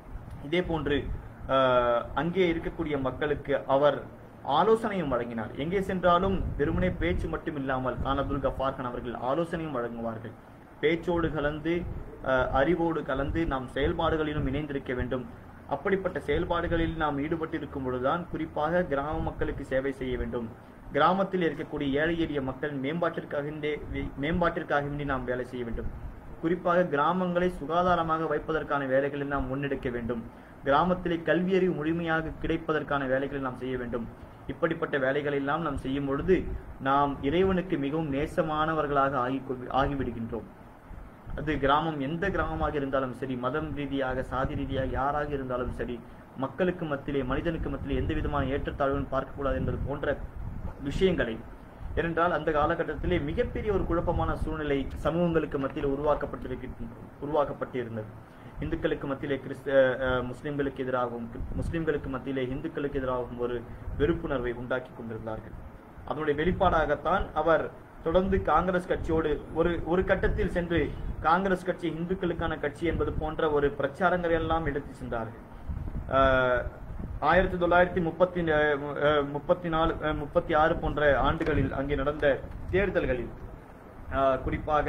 [SPEAKER 2] இதே போன்று அஹ், அங்கே இருக்கக்கூடிய மக்களுக்கு அவர் ஆலோசனையும் வழங்கினார் எங்கே சென்றாலும் வெறுமனே பேச்சு மட்டும் இல்லாமல் கான் அப்துல் கஃபார் கான் அவர்கள் ஆலோசனையும் வழங்குவார்கள் பேச்சோடு கலந்து அஹ், அறிவோடு கலந்து நாம் செயல்பாடுகளிலும் இணைந்திருக்க வேண்டும் அப்படிப்பட்ட செயல்பாடுகளில் நாம் ஈடுபட்டிருக்கும் பொழுதுதான் குறிப்பாக கிராம மக்களுக்கு சேவை செய்ய வேண்டும் கிராமத்தில் இருக்கக்கூடிய ஏழை எளிய மக்கள் மேம்பாட்டிற்காக மேம்பாட்டிற்காக நாம் வேலை செய்ய வேண்டும் குறிப்பாக கிராமங்களை சுகாதாரமாக வைப்பதற்கான வேலைகளை நாம் முன்னெடுக்க வேண்டும் கிராமத்திலே கல்வியறிவு முழுமையாக கிடைப்பதற்கான வேலைகளை நாம் செய்ய வேண்டும் இப்படிப்பட்ட வேலைகளை எல்லாம் நாம் செய்யும் பொழுது நாம் இறைவனுக்கு மிகவும் நேசமானவர்களாக ஆகி ஆகிவிடுகின்றோம் அது கிராமம் எந்த கிராமமாக இருந்தாலும் சரி மதம் ரீதியாக சாதி ரீதியாக யாராக இருந்தாலும் சரி மக்களுக்கு மத்தியிலே மனிதனுக்கு மத்தியிலே எந்த விதமான ஏற்றத்தாழ்வும் பார்க்கக்கூடாது என்பது போன்ற விஷயங்களை ஏனென்றால் அந்த காலகட்டத்திலே மிகப்பெரிய ஒரு குழப்பமான சூழ்நிலை சமூகங்களுக்கு மத்தியில் உருவாக்கப்பட்டிருக்க உருவாக்கப்பட்டிருந்தது இந்துக்களுக்கு மத்தியிலே கிறிஸ்த அஹ், முஸ்லிம்களுக்கு எதிராகவும் முஸ்லிம்களுக்கு மத்தியிலே இந்துக்களுக்கு எதிராகவும் ஒரு வெறுப்புணர்வை உண்டாக்கி கொண்டிருந்தார்கள் அதனுடைய வெளிப்பாடாகத்தான் அவர் தொடர்ந்து காங்கிரஸ் கட்சியோடு ஒரு ஒரு கட்டத்தில் சென்று காங்கிரஸ் கட்சி இந்துக்களுக்கான கட்சி என்பது போன்ற ஒரு பிரச்சாரங்களை எல்லாம் எடுத்து சென்றார்கள் ஆஹ் ஆயிரத்தி தொள்ளாயிரத்தி முப்பத்தி ந- அஹ் முப்பத்தி நாலு அஹ் முப்பத்தி ஆறு போன்ற ஆண்டுகளில் அங்கே நடந்த தேர்தல்களில் ஆஹ் குறிப்பாக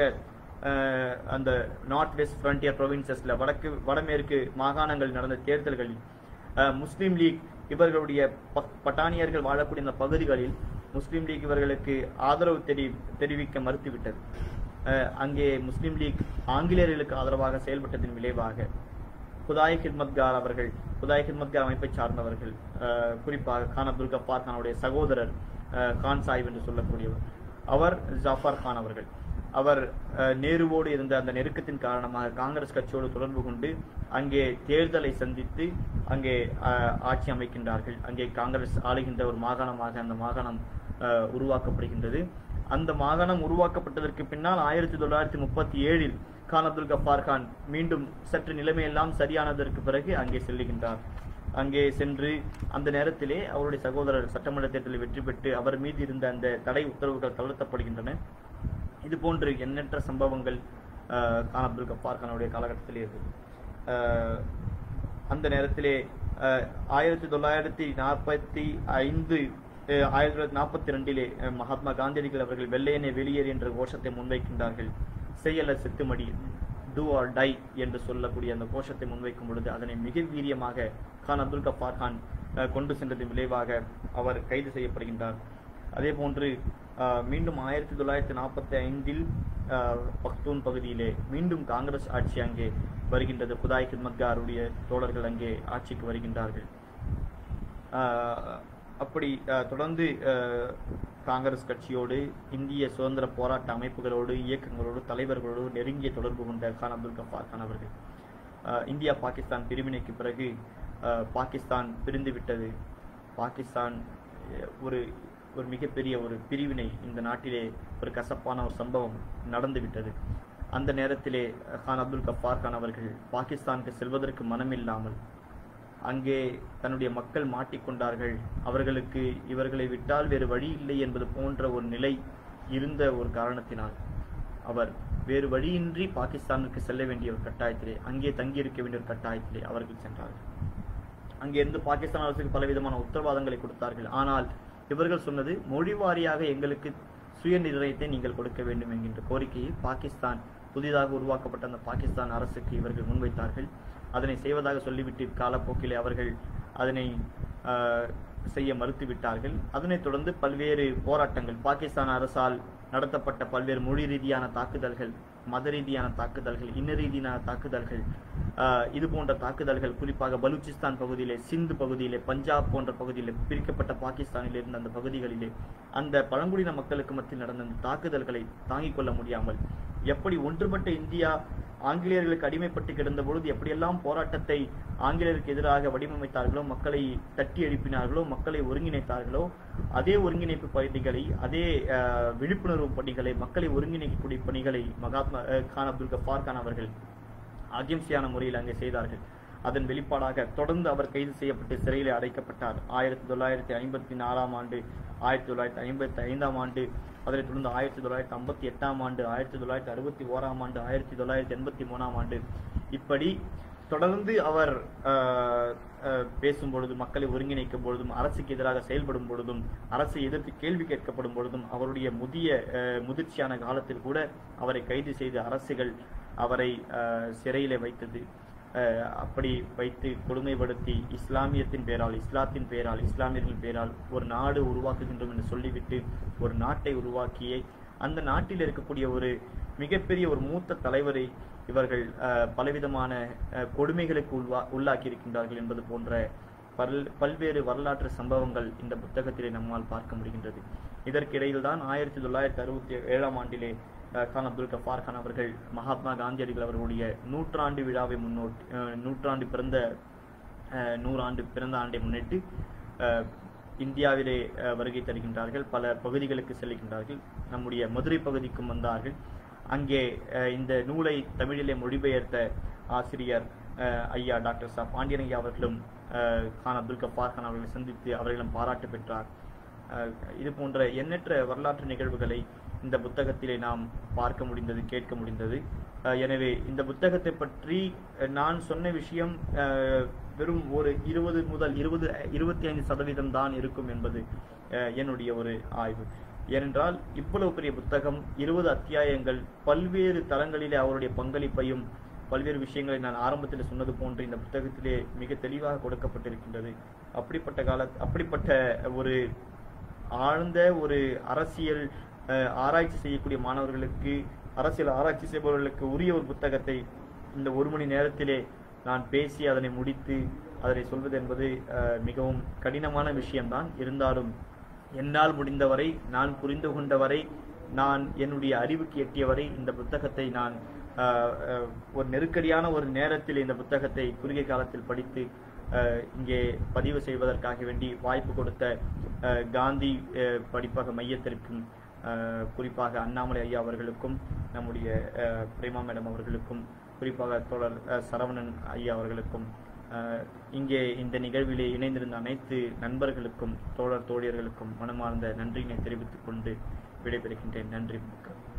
[SPEAKER 2] ஆஹ் அந்த நார்த் வெஸ்ட் ஃப்ரண்டியர் ப்ரொவின்சஸ்ல வடக்கு வடமேற்கு மாகாணங்களில் நடந்த தேர்தல்களில் ஆஹ் முஸ்லீம் லீக் இவர்களுடைய ப- பட்டாணியர்கள் வாழக்கூடிய இந்த பகுதிகளில் முஸ்லீம் லீக் இவர்களுக்கு ஆதரவு தெரி தெரிவிக்க மறுத்துவிட்டது ஆஹ் அங்கே முஸ்லீம் லீக் ஆங்கிலேயர்களுக்கு ஆதரவாக செயல்பட்டதின் விளைவாக குதாய் ஹித்மத்கார் அவர்கள் குதாய் ஹித்மத்கார் அமைப்பை சார்ந்தவர்கள் அஹ், குறிப்பாக கான் அப்துல் கஃபார் கானுடைய சகோதரர் அஹ், கான் சாஹிப் என்று சொல்லக்கூடியவர் அவர் ஜாஃபர் கான் அவர்கள் அவர் அஹ், நேருவோடு இருந்த அந்த நெருக்கத்தின் காரணமாக காங்கிரஸ் கட்சியோடு தொடர்பு கொண்டு அங்கே தேர்தலை சந்தித்து அங்கே அஹ், ஆட்சி அமைக்கின்றார்கள் அங்கே காங்கிரஸ் ஆளுகின்ற ஒரு மாகாணமாக அந்த மாகாணம் அஹ், உருவாக்கப்படுகின்றது அந்த மாகாணம் உருவாக்கப்பட்டதற்கு பின்னால் ஆயிரத்தி தொள்ளாயிரத்தி முப்பத்தி ஏழில் கான் அப்துல் கஃபார் கான் மீண்டும் சற்று நிலைமையெல்லாம் சரியானதற்கு பிறகு அங்கே செல்லுகின்றார் அங்கே சென்று அந்த நேரத்திலே அவருடைய சகோதரர் சட்டமன்ற தேர்தலில் வெற்றி பெற்று அவர் மீது இருந்த அந்த தடை உத்தரவுகள் தளர்த்தப்படுகின்றன இது போன்று எண்ணற்ற சம்பவங்கள் ஆஹ், கான் அப்துல் கஃபார் கானுடைய காலகட்டத்தில் இருந்தது ஆஹ், அந்த நேரத்திலே ஆஹ், ஆயிரத்தி தொள்ளாயிரத்தி நாற்பத்தி ஐந்து அஹ், ஆயிரத்தி தொள்ளாயிரத்தி நாற்பத்தி ரெண்டிலே அஹ், மகாத்மா காந்தியடிகள் அவர்கள் வெள்ளையனே வெளியேறு என்ற கோஷத்தை முன்வைக்கின்றார்கள் செய்யல செத்துமடி டூ ஆர் டை என்று சொல்லக்கூடிய அந்த கோஷத்தை முன்வைக்கும் பொழுது அதனை மிக வீரியமாக கான் அப்துல் கஃபார் கான் அஹ், கொண்டு சென்றதின் விளைவாக அவர் கைது செய்யப்படுகின்றார் அதே போன்று அஹ், மீண்டும் ஆயிரத்தி தொள்ளாயிரத்தி நாற்பத்தி ஐந்தில் பக்தூன் பகுதியிலே மீண்டும் காங்கிரஸ் ஆட்சி அங்கே வருகின்றது குதாய் ஹித்மத்காருடைய தோழர்கள் அங்கே ஆட்சிக்கு வருகின்றார்கள் ஆஹ் அப்படி ஆஹ் தொடர்ந்து ஆஹ் காங்கிரஸ் கட்சியோடு இந்திய சுதந்திர போராட்ட அமைப்புகளோடு இயக்கங்களோடு தலைவர்களோடு நெருங்கிய தொடர்பு கொண்ட கான் அப்துல் கஃபார் கான் அவர்கள் ஆஹ் இந்தியா பாகிஸ்தான் பிரிவினைக்கு பிறகு ஆஹ் பாகிஸ்தான் பிரிந்து விட்டது பாகிஸ்தான் அஹ் ஒரு ஒரு மிகப்பெரிய ஒரு பிரிவினை இந்த நாட்டிலே ஒரு கசப்பான ஒரு சம்பவம் நடந்து விட்டது அந்த நேரத்திலே கான் அப்துல் கஃபார் கான் அவர்கள் பாகிஸ்தானுக்கு செல்வதற்கு மனமில்லாமல் அங்கே தன்னுடைய மக்கள் மாட்டிக்கொண்டார்கள் அவர்களுக்கு இவர்களை விட்டால் வேறு வழி இல்லை என்பது போன்ற ஒரு நிலை இருந்த ஒரு காரணத்தினால் அவர் வேறு வழியின்றி பாகிஸ்தானுக்கு செல்ல வேண்டிய ஒரு கட்டாயத்திலே அங்கே தங்கியிருக்க வேண்டிய ஒரு கட்டாயத்திலே அவர்கள் சென்றார்கள் அங்கிருந்து பாகிஸ்தான் அரசுக்கு பலவிதமான உத்தரவாதங்களை கொடுத்தார்கள் ஆனால் இவர்கள் சொன்னது மொழி வாரியாக எங்களுக்கு சுய நிர்ணயத்தை நீங்கள் கொடுக்க வேண்டும் என்கின்ற கோரிக்கையை பாகிஸ்தான் புதிதாக உருவாக்கப்பட்ட அந்த பாகிஸ்தான் அரசுக்கு இவர்கள் முன்வைத்தார்கள் அதனை செய்வதாக சொல்லிவிட்டு காலப்போக்கிலே அவர்கள் அதனை ஆஹ், செய்ய மறுத்துவிட்டார்கள் அதனைத் தொடர்ந்து பல்வேறு போராட்டங்கள் பாகிஸ்தான் அரசால் நடத்தப்பட்ட பல்வேறு மொழி ரீதியான தாக்குதல்கள் மத ரீதியான தாக்குதல்கள் இன ரீதியான தாக்குதல்கள் ஆஹ், இது போன்ற தாக்குதல்கள் குறிப்பாக பலூச்சிஸ்தான் பகுதியிலே சிந்து பகுதியிலே பஞ்சாப் போன்ற பகுதியிலே பிரிக்கப்பட்ட பாகிஸ்தானில் இருந்த அந்த பகுதிகளிலே அந்த பழங்குடியின மக்களுக்கு மத்தியில் நடந்த அந்த தாக்குதல்களை தாங்கிக் கொள்ள முடியாமல் எப்படி ஒன்றுபட்ட இந்தியா ஆங்கிலேயர்களுக்கு அடிமைப்பட்டு கிடந்த பொழுது எப்படியெல்லாம் போராட்டத்தை ஆங்கிலேயருக்கு எதிராக வடிவமைத்தார்களோ மக்களை தட்டி எழுப்பினார்களோ மக்களை ஒருங்கிணைத்தார்களோ அதே ஒருங்கிணைப்பு பணிகளை அதே அஹ், விழிப்புணர்வு பணிகளை மக்களை ஒருங்கிணைக்கக்கூடிய பணிகளை மகாத்மா அஹ், கான் அப்துல் கஃபார் கான் அவர்கள் அகிம்சையான முறையில் அங்கே செய்தார்கள் அதன் வெளிப்பாடாக தொடர்ந்து அவர் கைது செய்யப்பட்டு சிறையில் அடைக்கப்பட்டார் ஆயிரத்தி தொள்ளாயிரத்தி ஐம்பத்தி நாலாம் ஆண்டு ஆயிரத்தி தொள்ளாயிரத்தி ஐம்பத்தி ஐந்தாம் ஆண்டு அதனைத் தொடர்ந்து ஆயிரத்தி தொள்ளாயிரத்தி ஐம்பத்தி எட்டாம் ஆண்டு ஆயிரத்தி தொள்ளாயிரத்தி அறுபத்தி ஓராம் ஆண்டு ஆயிரத்தி தொள்ளாயிரத்தி எண்பத்தி மூணாம் ஆண்டு இப்படி தொடர்ந்து அவர் ஆஹ், ஆஹ், பேசும் பொழுதும் மக்களை ஒருங்கிணைக்கும் பொழுதும் அரசுக்கு எதிராக செயல்படும் பொழுதும் அரசை எதிர்த்து கேள்வி கேட்கப்படும் பொழுதும் அவருடைய முதிய ஆஹ், முதிர்ச்சியான காலத்தில் கூட அவரை கைது செய்து அரசுகள் அவரை ஆஹ், சிறையிலே வைத்தது ஆஹ், அப்படி வைத்து கொடுமைப்படுத்தி இஸ்லாமியத்தின் பேரால் இஸ்லாத்தின் பேரால் இஸ்லாமியர்களின் பேரால் ஒரு நாடு உருவாக்குகின்றோம் என்று சொல்லிவிட்டு ஒரு நாட்டை உருவாக்கியே அந்த நாட்டில் இருக்கக்கூடிய ஒரு மிகப்பெரிய ஒரு மூத்த தலைவரை இவர்கள் அஹ், பலவிதமான அஹ், கொடுமைகளுக்கு உள்வா உள்ளாக்கி இருக்கின்றார்கள் என்பது போன்ற பல் பல்வேறு வரலாற்று சம்பவங்கள் இந்த புத்தகத்திலே நம்மால் பார்க்க முடிகின்றது இதற்கிடையில் தான் ஆயிரத்தி தொள்ளாயிரத்தி அறுபத்தி ஏழாம் ஆண்டிலே அஹ், கான் அப்துல் கஃபார் கான் அவர்கள் மகாத்மா காந்தியடிகள் அவர்களுடைய நூற்றாண்டு விழாவை முன்னோட்டி அஹ், நூற்றாண்டு பிறந்த அஹ், நூறாண்டு பிறந்த ஆண்டை முன்னிட்டு அஹ், இந்தியாவிலே அஹ், வருகை தருகின்றார்கள் பல பகுதிகளுக்கு செல்கின்றார்கள் நம்முடைய மதுரை பகுதிக்கும் வந்தார்கள் அங்கே அஹ், இந்த நூலை தமிழிலே மொழிபெயர்த்த ஆசிரியர் அஹ், ஐயா டாக்டர் சா பாண்டியன் ஐயா அவர்களும் அஹ், கான் அப்துல் கஃபார் கான் அவர்களை சந்தித்து அவர்களிடம் பாராட்டு பெற்றார் அஹ், இது போன்ற எண்ணற்ற வரலாற்று நிகழ்வுகளை இந்த புத்தகத்திலே நாம் பார்க்க முடிந்தது கேட்க முடிந்தது அஹ், எனவே இந்த புத்தகத்தை பற்றி அஹ், நான் சொன்ன விஷயம் அஹ், வெறும் ஒரு இருபது முதல் இருபது இருபத்தி ஐந்து சதவீதம் தான் இருக்கும் என்பது அஹ், என்னுடைய ஒரு ஆய்வு ஏனென்றால் இவ்வளவு பெரிய புத்தகம் இருபது அத்தியாயங்கள் பல்வேறு தளங்களிலே அவருடைய பங்களிப்பையும் பல்வேறு விஷயங்களை நான் ஆரம்பத்தில் சொன்னது போன்று இந்த புத்தகத்திலே மிக தெளிவாக கொடுக்கப்பட்டிருக்கின்றது அப்படிப்பட்ட கால அப்படிப்பட்ட ஒரு ஆழ்ந்த ஒரு அரசியல் அஹ், ஆராய்ச்சி செய்யக்கூடிய மாணவர்களுக்கு அரசியல் ஆராய்ச்சி செய்பவர்களுக்கு உரிய ஒரு புத்தகத்தை இந்த ஒரு மணி நேரத்திலே நான் பேசி அதனை முடித்து அதனை சொல்வது என்பது அஹ், மிகவும் கடினமான விஷயம்தான் இருந்தாலும் என்னால் முடிந்தவரை நான் புரிந்து கொண்டவரை நான் என்னுடைய அறிவுக்கு எட்டியவரை இந்த புத்தகத்தை நான் அஹ், அஹ், ஒரு நெருக்கடியான ஒரு நேரத்தில் இந்த புத்தகத்தை குறுகிய காலத்தில் படித்து அஹ், இங்கே பதிவு செய்வதற்காக வேண்டி வாய்ப்பு கொடுத்த அஹ், காந்தி அஹ், படிப்பக மையத்திற்கும் அஹ், குறிப்பாக அண்ணாமலை ஐயா அவர்களுக்கும் நம்முடைய அஹ், பிரேமா மேடம் அவர்களுக்கும் குறிப்பாக தோழர் அஹ், சரவணன் ஐயா அவர்களுக்கும் அஹ், இங்கே இந்த நிகழ்விலே இணைந்திருந்த அனைத்து நண்பர்களுக்கும் தோழர் தோழியர்களுக்கும் மனமார்ந்த நன்றியினை தெரிவித்துக் கொண்டு விடைபெறுகின்றேன் நன்றி வணக்கம்